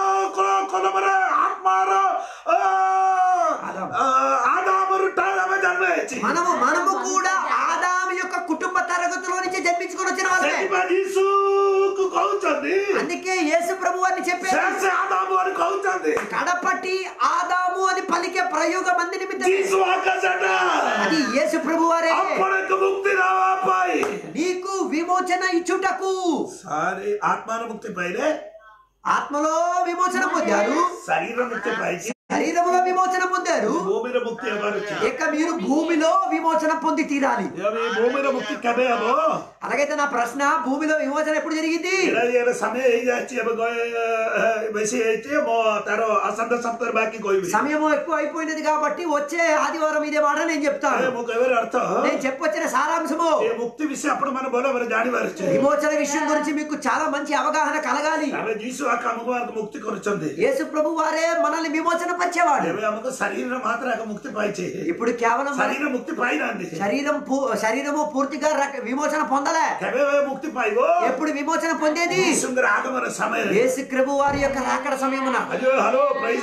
କଲମରେ ଆତ୍ମାର ଅ, ଆଦାମ। ଅ, ଆଦାମରୁ ଟା- ଆମେ ଜନ୍ମ ହେଇଛି మనము మనము కూడా ఆదాము యొక్క కుటుంబ తరగతిలో నుంచి జన్మించుకొని వచ్చిన వాళ్ళమే ସେଥିପାଇଁ ଯୀଶୁକୁ କହୁଛନ୍ତି అందుకే యేసు ప్రభు అని ସେ చెప్పారు ସେ ଆଦାମ అని କହୁଛନ୍ତି కడపటి ఆదాము అని పలికే ప్రయోగం మంది నిమిత్తం ଯୀଶୁ ଆକାଶଟା అది యేసు ప్రభు వారే ଆପଣଙ୍କୁ ମୁକ୍ତି ଦେବା ପାଇଁ నీకు విమోచన ఇచ్చుటకు ସାରି ଆତ୍ମାର ମୁକ୍ତି ପାଇଲେ ఆత్మలో విమోచన పొందారు ଶରୀର ମୁକ୍ତି ପାଇଛି శరీరములో విమోచన పొందారు ଭୂମିର ମୁକ୍ତି ହେବାର ଅଛି ఇక మీరు భూమిలో విమోచన పొంది తీరాలి ଏବେ ଏ ଭୂମିର ମୁକ୍ତି କେବେ ହବ అలాగైతే నా ప్రశ్న భూమిలో విమోచన ఎప్పుడు జరిగింది ଏଇଟା ଏବେ ସମୟ ହେଇଯାଇଛି ଏବେ ଗ- ବେଶୀ ହେଇଛି ମୁଁ ତାର ଆସନ୍ତା ସପ୍ତାହରେ ବାକି କହିବି సమయం ఎక్కువ అయిపోయినది కాబట్టి వచ్చే ఆదివారం ఇదే మాట నేను ଏ చెప్తాను ମୁଁ କହିବାର ଅର୍ଥ నేను చెప్పొచ్చిన సారాంశము ଏ ମୁକ୍ତି ବିଷୟ ଆପଣ ମାନେ ଭଲ ଭାବରେ ଜାଣିବାର ଅଛି విమోచన విషయం గురించి మీకు చాలా మంచి అవగాహన కలగాలి ଆମେ ଯୀଶୁ ଆକା ଆମକୁ ଆମକୁ ମୁକ୍ତି କରୁଛନ୍ତି యేసు ప్రభు వారే మనల్ని విమోచన పరిచేవాడు ଏବେ ଆମକୁ ଶରୀର ମାତ୍ର ଆଗ ମୁକ୍ତି ପାଇଛି ఇప్పుడు కేవలం మన ଶରୀର ମୁକ୍ତି ପାଇନାହାନ୍ତି శరీరం పూ- శరీరము పూర్తిగా రక- విమోచన పొందలే କେବେ ମୁକ୍ତି ପାଇବ ఎప్పుడు విమోచన పొందేది ଯୀଶୁଙ୍କର ଆଗମନ ସମୟରେ యేసు ప్రభు వారి యొక్క రాకడ సమయమున అయ్యో హలో ప్రైజ్ లో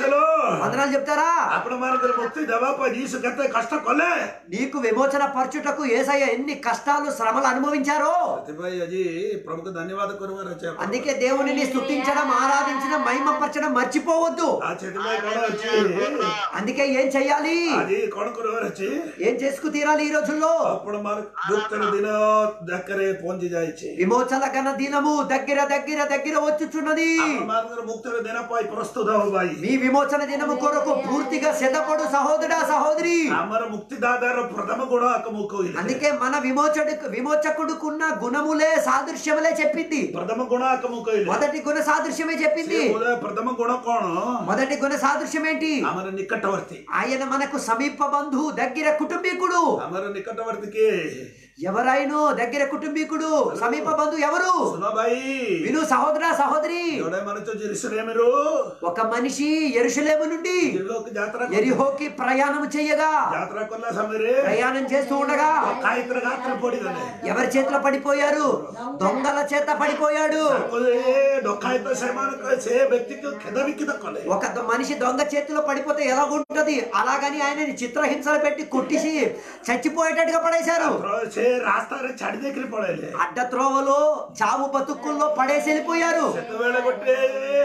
వందనాలు చెప్తారా ଆପଣ ମାନଙ୍କର ମୁକ୍ତି ଦେବା ପାଇଁ ଯୀଶୁ କେତେ କଷ୍ଟ କଲେ నీకు విమోచన పరచుటకు ఏసయ్య ఎన్ని కష్టాలు శ్రమలు అనుభవించారో ସେଥିପାଇଁ ଆଜି ପ୍ରଭୁକୁ ଧନ୍ୟବାଦ କରିବାର ଅଛି ଆପଣ। అందుకే దేవునిని స్తుతించడం ఆరాధించడం మహిమపరచడం మర్చిపోవద్దు ଆଉ ସେଥିପାଇଁ କଣ ଅଛି అందుకే ఏం చెయ్యాలి ଆଜି କଣ କରିବାର ଅଛି ఏం చేసుకు తీరాలి ఈ రోజుల్లో ଆପଣ ମାନ ମୁକ୍ତିର ଦିନ ଡାକରେ ପହଞ୍ଚି ଯାଇଛି విమోచన గణ దినము దగ్గర దగ్గర దగ్గర వచ్చుచున్నది ଆପଣ ମାନଙ୍କର ମୁକ୍ତିର ଦିନ ପାଇଁ ପ୍ରସ୍ତୁତ ହବ ଭାଇ మీ విమోచన దినము కొరకు పూర్తిగా సిద్ధపడు సహోదరా సహోదరి ଆମର ମୁକ୍ତିଦାତାର ପ୍ରଥମ ଗୁଣ ଆକୁ ମୁଁ କହିଲି అందుకే మన విమోచడు విమోచకుడుకున్న గుణములే సాదృశ్యములే చెప్పింది ପ୍ରଥମ ଗୁଣ ଆକୁ ମୁଁ କହିଲି మొదటి గుణ సాదృశ్యమే చెప్పింది ସେ ବୋଧେ ପ୍ରଥମ ଗୁଣ କଣ మొదటి గుణ సాదృశ్యం ఏంటి ଆମର ନିକଟବର୍ତ୍ତୀ ఆయన మనకు సమీప బంధువు దగ్గర కుటుంబీకుడు ଆମର ନିକଟବର୍ତ୍ତୀ କିଏ ఎవరైనా దగ్గర కుటుంబీకుడు సమీప బంధువు ఎవరు ଶୁଣ ଭାଇ విను సహోదర సహోదరి ଜଣେ ମଣିଷ ଜେରୁସଲେମରୁ ఒక మనిషి ఎరుషలేము నుండి ఎరిహోకి ଯାତ୍ରା କଲା। ఎరిహోకి ప్రయాణం చెయ్యగా ଯାତ୍ରା କଲା ସମୟରେ ప్రయాణం చేస్తూ ఉండగా କାହିଁକି ଗାତରେ ପଡିଗଲେ ఎవరి చేతిలో పడిపోయారు దొంగల చేత పడిపోయాడు ତାକୁ ଏ ଡକାୟତ ସେମାନଙ୍କ ସେ ବ୍ୟକ୍ତିକୁ କ୍ଷେଦ ବିକ୍ଷିତ କଲେ ఒక ద- మనిషి దొంగ చేతిలో పడిపోతే ఎలా ఉంటది అలాగని ఆయనని చిత్రహింసలు పెట్టి కొట్టిసి చచ్చిపోయేటట్టుగా పడేశారు ସେ ରାସ୍ତାରେ ଛାଡି ଦେଇକିରି ପଳେଇଲେ అడ్డ త్రోవలో చావు బతుక్కుల్లో పడేసి వెళ్ళిపోయారు ସେତେବେଳେ ଗୋଟେ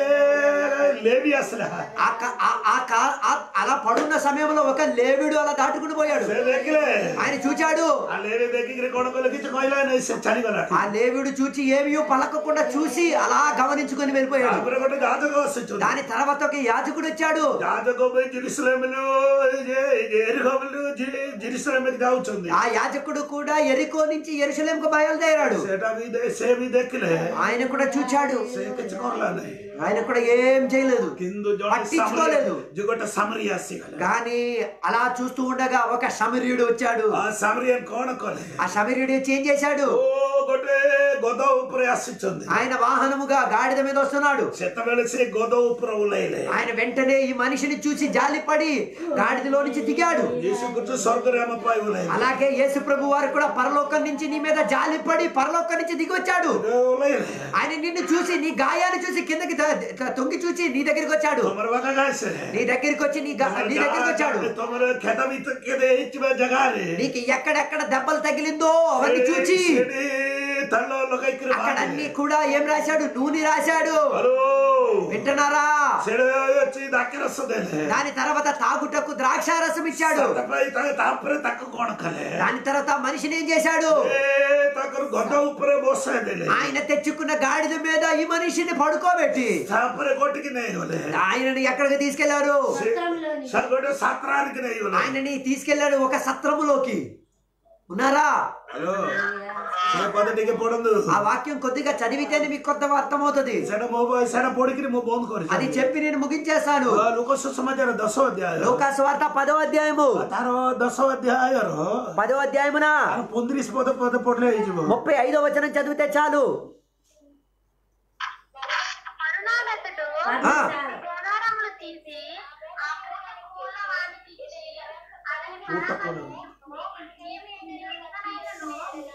ଲେବି ଆସିଲା ఆ క- ఆ- ఆ కా- ఆ- అలా పడున్న సమయంలో ఒక లేవిడు అలా దాటుకుని పోయాడు ସେ ଦେଖିଲେ ఆయన చూచాడు ఆ ଲେବି ଦେଖିକିରି କଣ କଲେ କିଛି କହିଲା ନାହିଁ ସେ ଛାଡିଗଲା ఆ లేవిడు చూచి ఏమీ పలకకుండా చూసి అలా గమనించుకొని వెళ్ళిపోయాడు ତାପରେ ଗୋଟେ ଯାଜକ ଆସୁଛନ୍ତି దాని తర్వాత ఒక యాజకుడు వచ్చాడు ଯାଜକ ବି ଜିରୁସଲେମରୁ ଏରିହୋବରୁ ଜିରୁସଲେମకి ଯାଉଛନ୍ତି ఆ యాజకుడు కూడా ఎరికో నుంచి ఎరుసలేంకు బయలుదేరాడు ସେଟା ବି ଦେ- ସେ ବି ଦେଖିଲେ ఆయన కూడా చూచాడు ସେ କିଛି କରିଲା ନାହିଁ ఆయన కూడా ఏం చేయలేదు କିନ୍ତୁ ଜଣେ పట్టించుకోలేదు. ସାମରୀ- ଯେ ଗୋଟେ ସାମରୀ ଆସିଗଲା కానీ అలా చూస్తూ ఉండగా ఒక సమరీయుడు వచ్చాడు ఆ ସାମରିଆନ କଣ କଲେ ఆ సమరీయుడు వచ్చి ఏం చేశాడు ଓ ଗୋଟେ ଗଦ ଉପରେ ଆସିଛନ୍ତି ఆయన వాహనముగా గాడిద మీద వస్తున్నాడు ସେତେବେଳେ ସେ ଗଦ ଉପରେ ଓହ୍ଲାଇଲେ ఆయన వెంటనే ఈ మనిషిని చూసి జాలిపడి గాడిదలో నుంచి దిగాడు ଯୀଶୁ କୃଷ୍ଣ ସ୍ୱର୍ଗରେ ଆମ ପାଇଁ ଓହ୍ଲାଇଲେ అలాగే యేసు ప్రభు వారు కూడా పరలోకం నుంచి నీ మీద జాలిపడి పరలోకం నుంచి దిగి వచ్చాడు ଓହ୍ଲାଇଲେ ఆయన నిన్ను చూసి నీ గాయాన్ని చూసి కిందకి త- త- తొంగి చూసి నీ దగ్గరికి వచ్చాడు ତମର ବାକା ଗାଇସେ నీ దగ్గరికి వచ్చి నీ గా- నీ దగ్గరికి వచ్చాడు ତମର କ୍ଷେତ ଭିତରେ ହେଇଥିବା ଜାଗାରେ నీకు ఎక్కడెక్కడ దెబ్బలు తగిలిందో అవన్నీ చూచి ସେଠି తల్లో లొకైకిరి అక్కడ అన్ని కూడా ఏం రాశాడు నూనె రాశాడు హలో వింటున్నారా ସେଠି ଅଛି ଦାକିରସ ଦେଲେ దాని తర్వాత తాగుటకు ద్రాక్షారసం ఇచ్చాడు ତାପରେ ତା- ତାପରେ ତାକୁ କଣ କଲେ దాని తర్వాత ఆ మనిషిని ఏం చేశాడు ଏ ତାଙ୍କର ଗଦ ଉପରେ ବସାଇ ଦେଲେ ఆయన తెచ్చుకున్న గాడిద మీద ఈ మనిషిని పడుకోబెట్టి ତାପରେ ଗୋଟିକି ନେଇଗଲେ ఆయనని ఎక్కడికి తీసుకెళ్లారు సత్రంలోని ସେ ଗୋଟେ ସାତରାనికి ନେଇଗଲେ ఆయనని తీసుకెళ్లాడు ఒక సత్రములోకి ఉన్నారా ହ୍ୟାଲୋ ସେ ପଦ ଟିକେ ପଢନ୍ତୁ ఆ వాక్యం కొద్దిగా చదివితేనే మీకు కొత్త అర్థమవుతుంది ସେଟା ମୋ ସେଟା ପଢିକିରି ମୁଁ ବନ୍ଦ అది କରିଛି చెప్పి నేను ముగించేస్తాను ଲୋକ ସୁସମାଚାର ଦଶ ଅଧ୍ୟାୟ లోకాసు వార్త పదో అధ్యాయము ତାର ଦଶ ଅଧ୍ୟାୟର పదో అధ్యాయమున ତାର ପଇଁତିରିଶ ପଦ ପଦ ପଢିଲେ ହେଇଯିବ ముప్పై ఐదో వచనం చదివితే చాలు కరుణామెత్తడు పర్ణశాల. గోదారములు తీసి ఆ పూట పూల వాడికి ఇచ్చి అతని పూట పూల. నీవు నిరసనైనను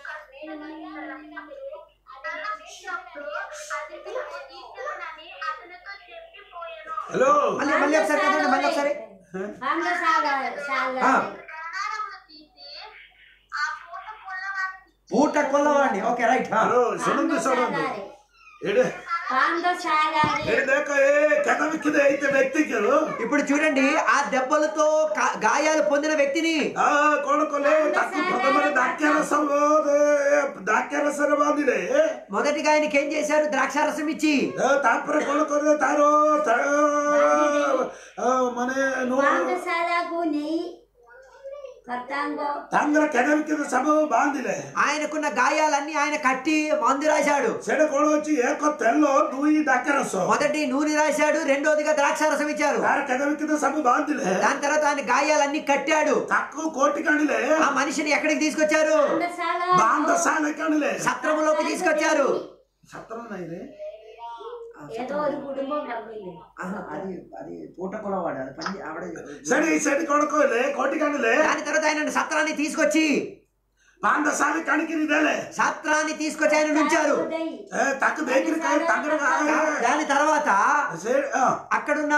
కర్ణించినప్పుడు అది తీసుకునని అతనితో చెప్పిపోయాను హలో మళ్ళీ మళ్ళీ ఒకసారి చదవండి మళ్ళీ ఒకసారి పాండశాల శాల ఆ, గోదారములు తీసి ఆ పూట పూల వాడికి పూట కొల్లవాడిని ఓకే రైట్ హలో ଶୁଣନ୍ତୁ ଶୁଣନ୍ତୁ ଏଇଠି పాండశాల ଏଇଠି ଦେଖ ଏ କେତେ ବିକ୍ଷିତ ହେଇତେ ବ୍ୟକ୍ତିକୁ ఇప్పుడు చూడండి ఆ దెబ్బలతో కా- గాయాలు పొందిన వ్యక్తిని ଆ କଣ କଲେ ତାକୁ ପ୍ରଥମରେ ଦାକ୍ୟରସ ଦାକ୍ୟରସରେ ବାନ୍ଧିଲେ మొదటిగా ఆయనకి ఏం చేశారు ద్రాక్షారసం ఇచ్చి ଏ, ତାପରେ କଣ କଲେ ତାର ତା- ଆ, ମାନେ ନୂଆ పాండశాలకు నెయ్యి కర్తాంగో ତାଙ୍କର କେତେ ବିକ୍ଷିତ ସବୁ ବାନ୍ଧିଲେ ఆయనకున్న గాయాలన్నీ ఆయన కట్టి మందు రాశాడు ସେଟା କଣ ଅଛି ଏକ ତେଲ ଦୁଇ ଦାକ୍ୟରସ మొదటి నూనె రాశాడు రెండోదిగా ద్రాక్షారసం ఇచ్చారు ତାର କେତେ ବିକ୍ଷିତ ସବୁ ବାନ୍ଧିଲେ దాని తర్వాత ఆయన గాయాలన్నీ కట్టాడు ତାକୁ କୋଟିକି ଆଣିଲେ ఆ మనిషిని ఎక్కడికి తీసుకొచ్చారు పాండశాల ବାନ୍ଧଶାଳకి ଆଣିଲେ సత్రములోకి తీసుకొచ్చారు ଛାତ୍ର ନାହିଁ ରେ ఏదో ఒక కుటుంబం డబ్బులు అది అది పూట కొలవాడు అది పని ఆవిడ ସେଠି ସେଠି କଣ କହିଲେ କୋଟିକି ଆଣିଲେ దాని తర్వాత ఆయన సత్రాన్ని తీసుకొచ్చి ବାନ୍ଧଶାଳୀ କାଣିକିରି ଦେଲେ సత్రాన్ని తీసుకొచ్చి ఆయన ఉంచారు ଏ, ତାକୁ ଦେଇକିରି କାହିଁ ତାଙ୍କର దాని తర్వాత ସେ ହଁ, అక్కడున్న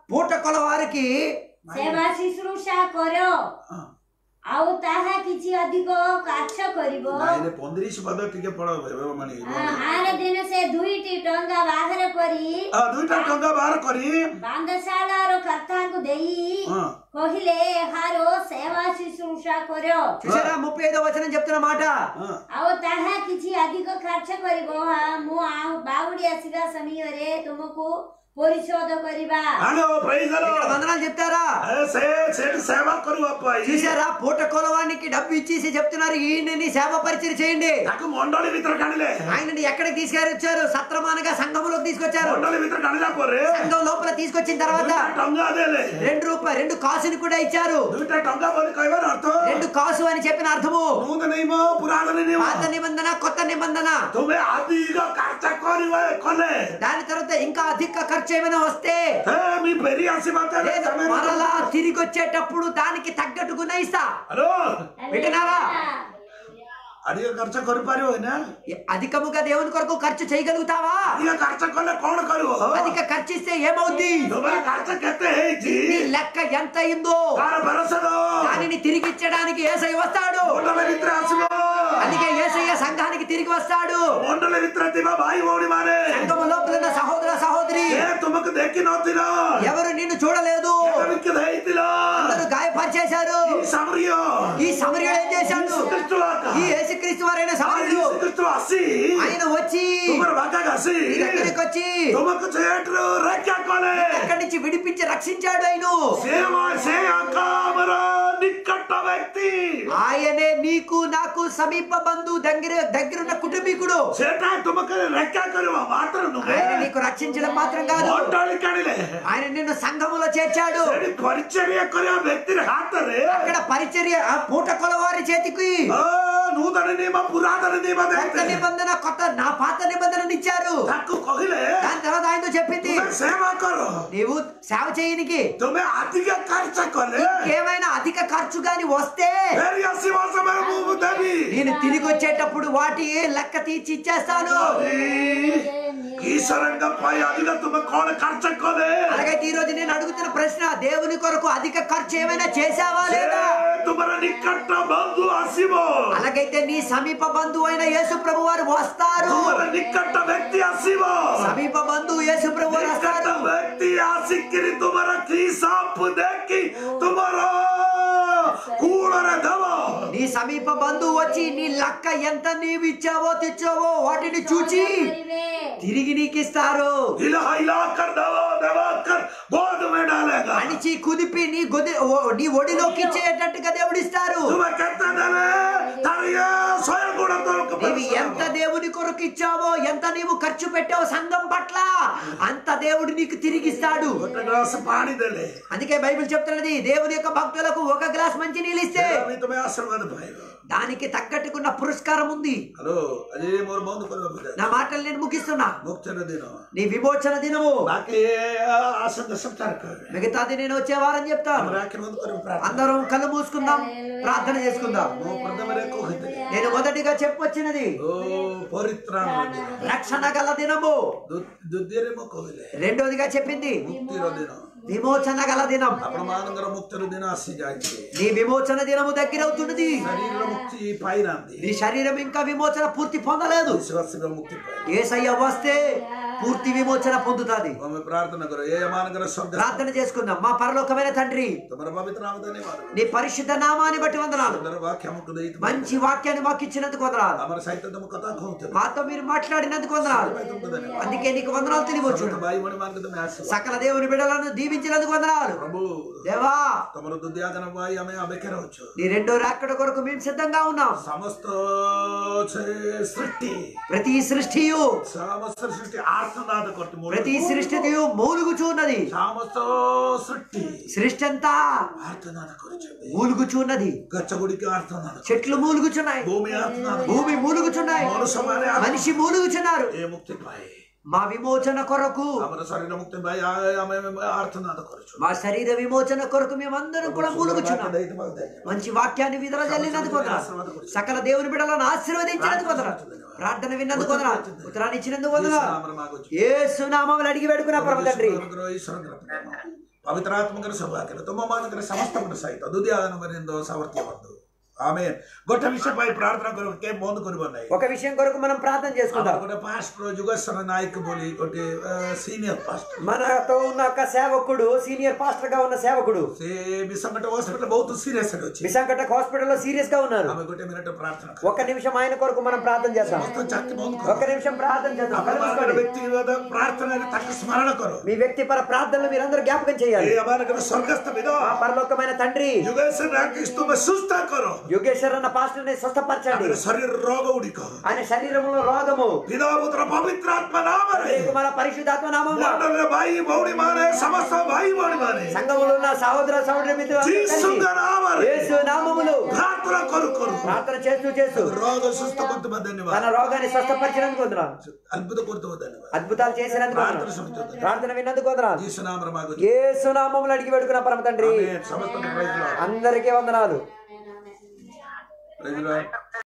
పూట కొల వారికి ସେବା ଶୁଶ୍ରୂଷା କର ହଁ। ଆଉ ତାହା କିଛି ଅଧିକ କାର୍ଯ୍ୟ କରିବ ନାଇଁ ରେ ପନ୍ଦରିଶ ପଦ ଟିକେ ପଢ ମଣି ଆର ଦିନ ସେ ଦୁଇଟି ଟଙ୍କା ବାହାର କରି ଦୁଇଟା ଟଙ୍କା ବାହାର କରି ବାନ୍ଦଶାଳାର କର୍ତ୍ତାଙ୍କୁ ଦେଇ ହଁ କହିଲେ ଏହାର ସେବା ଶୁଶ୍ରୂଷା କର చూసారా ముప్పై ఐదో వచనం చెప్తున్న మాట ହଁ ଆଉ ତାହା କିଛି ଅଧିକ ଖର୍ଚ୍ଚ କରିବ ହଁ, ମୁଁ ଆଉ ବାହୁଡ଼ି ଆସିବା ସମୟରେ ତୁମକୁ ପରିଶୋଧ କରିବା హలో ప్రైజ్ ఇక్కడ వందనాలు చెప్తారా సే సేటి సేవ కరు అబ్బాయి చూసారా పూట కొలవానికి డబ్బు ఇచ్చేసి చెప్తున్నారు ఈయనని సేవ పరిచయం చేయండి ତାକୁ ମଣ୍ଡଳୀ ଭିତରେ ଟାଣିଲେ ఆయనని ఎక్కడికి తీసుకెళ్ళొచ్చారు సత్రమానగా సంఘంలోకి తీసుకొచ్చారు ମଣ୍ଡଳୀ ଭିତରେ ଟାଣିଲା ପରେ సంఘం లోపల తీసుకొచ్చిన తర్వాత ଦୁଇଟା ଟଙ୍କା ଦେଲେ రెండు రూపాయలు రెండు కాసుని కూడా ఇచ్చారు ଦୁଇଟା ଟଙ୍କା ବୋଲି କହିବାର ଅର୍ଥ రెండు కాసు అని చెప్పిన అర్థము ନୂତନ ନିୟମ ପୁରାତନ ନିୟମ పాత నిబంధన కొత్త నిబంధన ତୁମେ ଅଧିକ କାର୍ଯ୍ୟ କରିବ କଲେ దాని తర్వాత ఇంకా అధిక ఖర్చు ఏమైనా వస్తే ହେ మీ ଫେରି ଆସିବା లేదు, మరలా తిరిగి వచ్చేటప్పుడు దానికి తగ్గట్టు గుణ ఇస్తా ହ୍ୟାଲୋ వింటున్నారా ଅଧିକ ଖର୍ଚ୍ଚ କରିପାରିବ ନା అధికముగా దేవుని కొరకు ఖర్చు చేయగలుగుతావా ଅଧିକ ଖର୍ଚ୍ଚ కଲେ କଣ କରିବ అధిక ఖర్చు ఇస్తే ఏమవుద్ది ତୁମର ଖର୍ଚ୍ଚ କେତେ ହେଇଛି నీ లెక్క ఎంత అయిందో ତାର ଭରସା దానిని తిరిగి ఇచ్చడానికి ఏసై వస్తాడు ମଣ୍ଡଳ ଭିତରେ ଆସିବ అందుకే ఏసయ్య సంఘానికి తిరిగి వస్తాడు ମଣ୍ଡଳ ଭିତରେ ଥିବା ଭାଇ ଭଉଣୀ ମାନେ సంఘము లోపల ఉన్న సహోదర సహోదరి ఏ ତୁମକୁ ଦେଖି ନଥିଲ ఎవరు నిన్ను చూడలేదు ବିକିତ ହେଇଥିଲ అందరూ గాయపరిచేశారు ఈ సమరయ ఈ సమర్యుడు ఏం చేశాడు యేసుక్రీస్తు ఆక. ఈ యేసుక్రీస్తు వారైన ఆ సమర్యుడు యేసుక్రీస్తు ଆସି ఆయన వచ్చి ତୁମର ଭାଗକୁ ଆସି నీ దగ్గరికి వచ్చి ତୁମକୁ ଯେଠରୁ ରକ୍ଷା କଲେ అక్కడి నుంచి విడిపించి రక్షించాడు ఆయన ସେ ସେ ଆକା ଆମର ନିକଟ ବ୍ୟକ୍ତି ఆయనే నీకు నాకు సమీప బంధు దగ్గర దగ్గరున్న కుటుంబీకుడు ସେଟା ତୁମକୁ ରକ୍ଷା କରିବ ମାତ୍ର ନୁହେଁ ఆయన నీకు రక్షించడం మాత్రం కాదు ମଣ୍ଡଳୀ କାଣିଲେ ఆయన నిన్ను సంఘములో చేర్చాడు ସେଠି ପରିଚର୍ୟା କରିବା ବ୍ୟକ୍ତିର ହାତରେ అక్కడ పరిచర్య ఆ పూట కొలవారి చేతికి ଅ, ନୂତନ ନିୟମ ପୁରାତନ ନିୟମ కొత్త ଦେଇଥିଲେ నిబంధన కొత్త నా పాత నిబంధనలు ఇచ్చారు ତାକୁ କହିଲେ దాని తర్వాత ఆయనతో చెప్పింది ତୁମେ ସେବା କର నీవు సేవ చేయనికి ତୁମେ ଅଧିକ କାର୍ଯ୍ୟ କଲେ ఏమైనా అధిక ఖర్చు గాని వస్తే ଫେରି ଆସିବ ସମୟରେ ମୁଁ ଦେବି నేను తిరిగి వచ్చేటప్పుడు వాటి లెక్క తీర్చి ఇచ్చేస్తాను ఈశ్వరంగా పై ଅଧିକ ତୁମେ କଣ କାର୍ଯ୍ୟ କଲେ అలాగైతే ఈ రోజు నేను అడుగుతున్న ప్రశ్న దేవుని కొరకు అధిక ఖర్చు ఏమైనా చేశావా ସେ లేదా ତୁମର ନିକଟ ବନ୍ଧୁ ଆସିବ అలాగైతే నీ సమీప బంధువు అయిన యేసు ప్రభు వారు వస్తారు ତୁମର ନିକଟ ବ୍ୟକ୍ତି ଆସିବ సమీప బంధువు యేసు ప్రభు వారు ନିକଟ వస్తారు ବ୍ୟକ୍ତି ଆସିକିରି ତୁମର ହିସାବ ଦେଖି ତୁମର କୂଳରେ ଦେବ నీ సమీప బంధువు వచ్చి నీ లక్క ఎంత నీవు ఇచ్చావో తెచ్చావో వాటిని చూచి କରିବେ తిరిగి నీకు ఇస్తారు हिला हिला कर दबा दबा कर गोद में डालेगा అణిచి కుదిపి నీ గొది ఓ- నీ ఒడిలోకి ఇచ్చేటట్టుగా దేవుడు ఇస్తారు तुम्हें कहते देले तार ये स्वयं गुण तो నీవు ఎంత దేవుని కొరకు ఇచ్చావో ఎంత నీవు ఖర్చు పెట్టావో సంఘం పట్ల అంత దేవుడు నీకు తిరిగిస్తాడు ଗୋଟେ ଗ୍ଲାସ ପାଣି ଦେଲେ అందుకే బైబిల్ చెప్తున్నది దేవుని యొక్క భక్తులకు ఒక గ్లాస్ మంచి నీళ్ళు ఇస్తే ବି ତମେ ଆଶୀର୍ବାଦ ପାଇବ దానికి తగ్గట్టుకున్న పురస్కారం ఉంది ହ୍ୟାଲୋ ଆଜି ମୋର ବନ୍ଦ କରିବାକୁ ଯାଉଛି నా మాటలు నేను ముగిస్తున్నా ମୁକ୍ତିର ଦିନ నీ విమోచన దినము ବାକି ଆସନ୍ତା ସପ୍ତାହରେ କହିବେ మిగతాది నేను వచ్చే వారం చెప్తాను ଆମର ଆଖି ବନ୍ଦ କରିବୁ ପ୍ରାର୍ଥନା అందరం కళ్ళు మూసుకుందాం ప్రార్థన చేసుకుందాం ମୁଁ ପ୍ରଥମରେ କହୁଥିଲି నేను మొదటిగా చెప్పొచ్చినది ଓ ପରିତ୍ରାଣ ଦିନ రక్షణ గల దినము ଦ୍ୱି- ଦ୍ୱିତୀୟରେ ମୁଁ କହିଲି రెండోదిగా చెప్పింది ମୁକ୍ତିର ଦିନ విమోచన గల దినం ଆପଣ ମାନଙ୍କର ମୁକ୍ତିର ଦିନ ଆସିଯାଇଛି నీ విమోచన దినము దగ్గరవుతున్నది ଶରୀରର ମୁକ୍ତି ପାଇନାହାନ୍ତି నీ శరీరం ఇంకా విమోచన పూర్తి పొందలేదు ବିଶ୍ୱାସୀର ମୁକ୍ତି ପାଇ ఏసయ్య వస్తే పూర్తి విమోచన పొందుతాది ଆମେ ପ୍ରାର୍ଥନା କର ଏ ମାନଙ୍କର ଶବ୍ଦ ప్రార్థన చేసుకుందాం మా పరలోకమైన తండ్రి ତମର ପବିତ୍ର ନାମ ଧନ୍ୟବାଦ నీ పరిశుద్ధ నామాన్ని బట్టి వందనాలు ସୁନ୍ଦର ବାକ୍ୟ ଆମକୁ ଦେଇଥିବ మంచి వాక్యాన్ని మాకు ఇచ్చినందుకు వందనాలు ଆମର ସହିତ ତମ କଥା କହୁଥିଲ మాతో మీరు మాట్లాడినందుకు వందనాలు ସେଥିପାଇଁ ତୁମକୁ ଧନ୍ୟବାଦ అందుకే నీకు వందనాలు తెలియవచ్చు ସମସ୍ତ ଭାଇ ଭଉଣୀ ମାନଙ୍କୁ ତମେ ଆସିବ సకల దేవుని బిడ్డలను దీవించినందుకు వందనాలు ପ୍ରଭୁ దేవా ତମର ଦୁଦ୍ୟାଗନ ପାଇଁ ଆମେ ଅପେକ୍ଷାରେ ଅଛୁ నీ రెండో రాకడ కొరకు మేము సిద్ధంగా ఉన్నాం ସମସ୍ତ ସେ ସୃଷ୍ଟି ప్రతి సృష్టియు ସମସ୍ତ ସୃଷ୍ଟି ଆର୍ତ୍ତନାଦ କରୁଛି ମୋର ప్రతి సృష్టియు మూలుగుచున్నది ସମସ୍ତ ସୃଷ୍ଟି సృష్టి అంతా ଆର୍ତ୍ତନାଦ କରୁଛନ୍ତି మూలుగుచున్నది ଗଛ ଗୁଡ଼ିକ ଆର୍ତ୍ତନାଦ చెట్లు మూలుగుచున్నాయి ଭୂମି ଆର୍ତ୍ତନାଦ భూమి మూలుగుచున్నాయి ମନୁଷ୍ୟମାନେ మనిషి మూలుగుచున్నారు ଏ ମୁକ୍ତି ପାଏ మా విమోచన కొరకు ଆମର ଶରୀର ମୁକ୍ତି ପାଇଁ ଆମେ ଆର୍ତ୍ତନାଦ କରୁଛୁ మా శరీర విమోచన కొరకు మేమందరం కూడా మూలుగుచున్నాం ଦେଇଥିବାକୁ ଧନ୍ୟବାଦ మంచి వాక్యాన్ని విడుదల చల్లినందుకు వందనాలు సకల దేవుని బిడ్డలను ఆశీర్వదించినందుకు వందనాలు ప్రార్థన విన్నందుకు వందనాలు ఉత్తరాన్ని ఇచ్చినందుకు వందనాలు ଆମର ମାଗୁଛୁ ఏ సునామములు అడిగి పెడుకున్న పరమ తండ్రి ଈଶ୍ୱରଙ୍କର ଈଶ୍ୱରଙ୍କର ପ୍ରେମ ಪವಿತ್ರಾತ್ಮಕರ ಸೌಭಾಗ್ಯ ತುಂಬ ಮಾನಕರ ಸಮಸ್ತಮನ ಸಹಿತ ದುದಿಯಾದನವರಿಂದ ಸಾಮರ್ಥ್ಯ ಬಂದು ಆಮೇಲೆ ಗೊಟ್ಟ ವಿಷಯ ಪೈ ಪ್ರಾರ್ಥನಾ ಕೊರಕ್ಕೆ ಮೋಂದು ಕೊರಿ ಬಂದಾయి ఒక విషయం కొరకు మనం ప్రార్థన చేసుకుందాం ଗୋଟେ ପାଷ୍ଟର ଯୁଗେଶ୍ୱର ନାୟକ ବୋଲି ଗୋଟେ ସିନିୟର ପାଷ୍ଟର మనతో ఉన్న ఒక సేవకుడు సీనియర్ పాస్టర్ గా ఉన్న సేవకుడు ସେ ବିଷମକଟ ହସ୍ପିଟାଲ ବହୁତ ସିରିୟସ୍ ଅଛି విశాఖపట్నం హాస్పిటల్లో సీరియస్ గా ఉన్నారు ଆମେ ଗୋଟେ ମିନିଟ ପ୍ରାର୍ଥନା ఒక్క నిమిషం ఆయన కొరకు మనం ప్రార్థన చేద్దాం ସମସ୍ତ ଚାକି ବନ୍ଦ ఒక్క କର నిమిషం ప్రార్థన చేద్దాం కళ్ళు ଆପଣମାନଙ୍କର మూసుకోండి. ବ୍ୟକ୍ତିଗତ ପ୍ରାର୍ଥନାରେ ତାକୁ ସ୍ମରଣ କର మీ వ్యక్తిపర ప్రార్థనలు మీరందరూ జ్ఞాపకం చేయాలి ଏ ଆମମାନଙ୍କର ସ୍ୱର୍ଗସ୍ଥ ବିଦ మా పరలోకమైన తండ్రి ଯୁଗେଶ୍ୱର ନାୟକ ତୁମେ ସୁସ୍ଥ କର యోగేశ్వర్ అన్న పాస్టర్ ని స్వస్థపరచండి ଆମର ଶରୀର ରୋଗ ଗୁଡ଼ିକ ఆయన శరీరంలో రోగము ପିତା ପୁତ୍ର ପବିତ୍ର ଆତ୍ମା ନାମରେ కుమార పరిశుద్ధాత్మ నామంలో ମଣ୍ଡଳରେ ଭାଇ ଭଉଣୀ ମାନେ ସମସ୍ତ ଭାଇ ଭଉଣୀ ମାନେ సంఘములో ఉన్న సహోదర సహోదరి మిత్రులు అందరూ కలిసి ଯୀଶୁଙ୍କ ନାମରେ యేసు నామములు ପ୍ରାର୍ଥନା କରୁ କରୁ ప్రార్థన చేస్తూ చేస్తూ ରୋଗ ସୁସ୍ଥ କରୁଥିବା ଧନ୍ୟବାଦ తన రోగాన్ని స్వస్థపరిచినందుకు వందనాలు అద్భుత కొడుతువ ధన్యవాద అద్భుతాలు చేసినందుకు వందనాలు. ప్రార్థన శుణుతుంది ప్రార్థన విన్నందుకు వందనాలు జీసు నామర మాకు యేసు నామములు అడిగి పెడుకున్న పరమ తండ్రి సమస్త ప్రైజ్ అందరికీ వందనాలు ఆమేన్, ఆమేన్. ప్రైజ్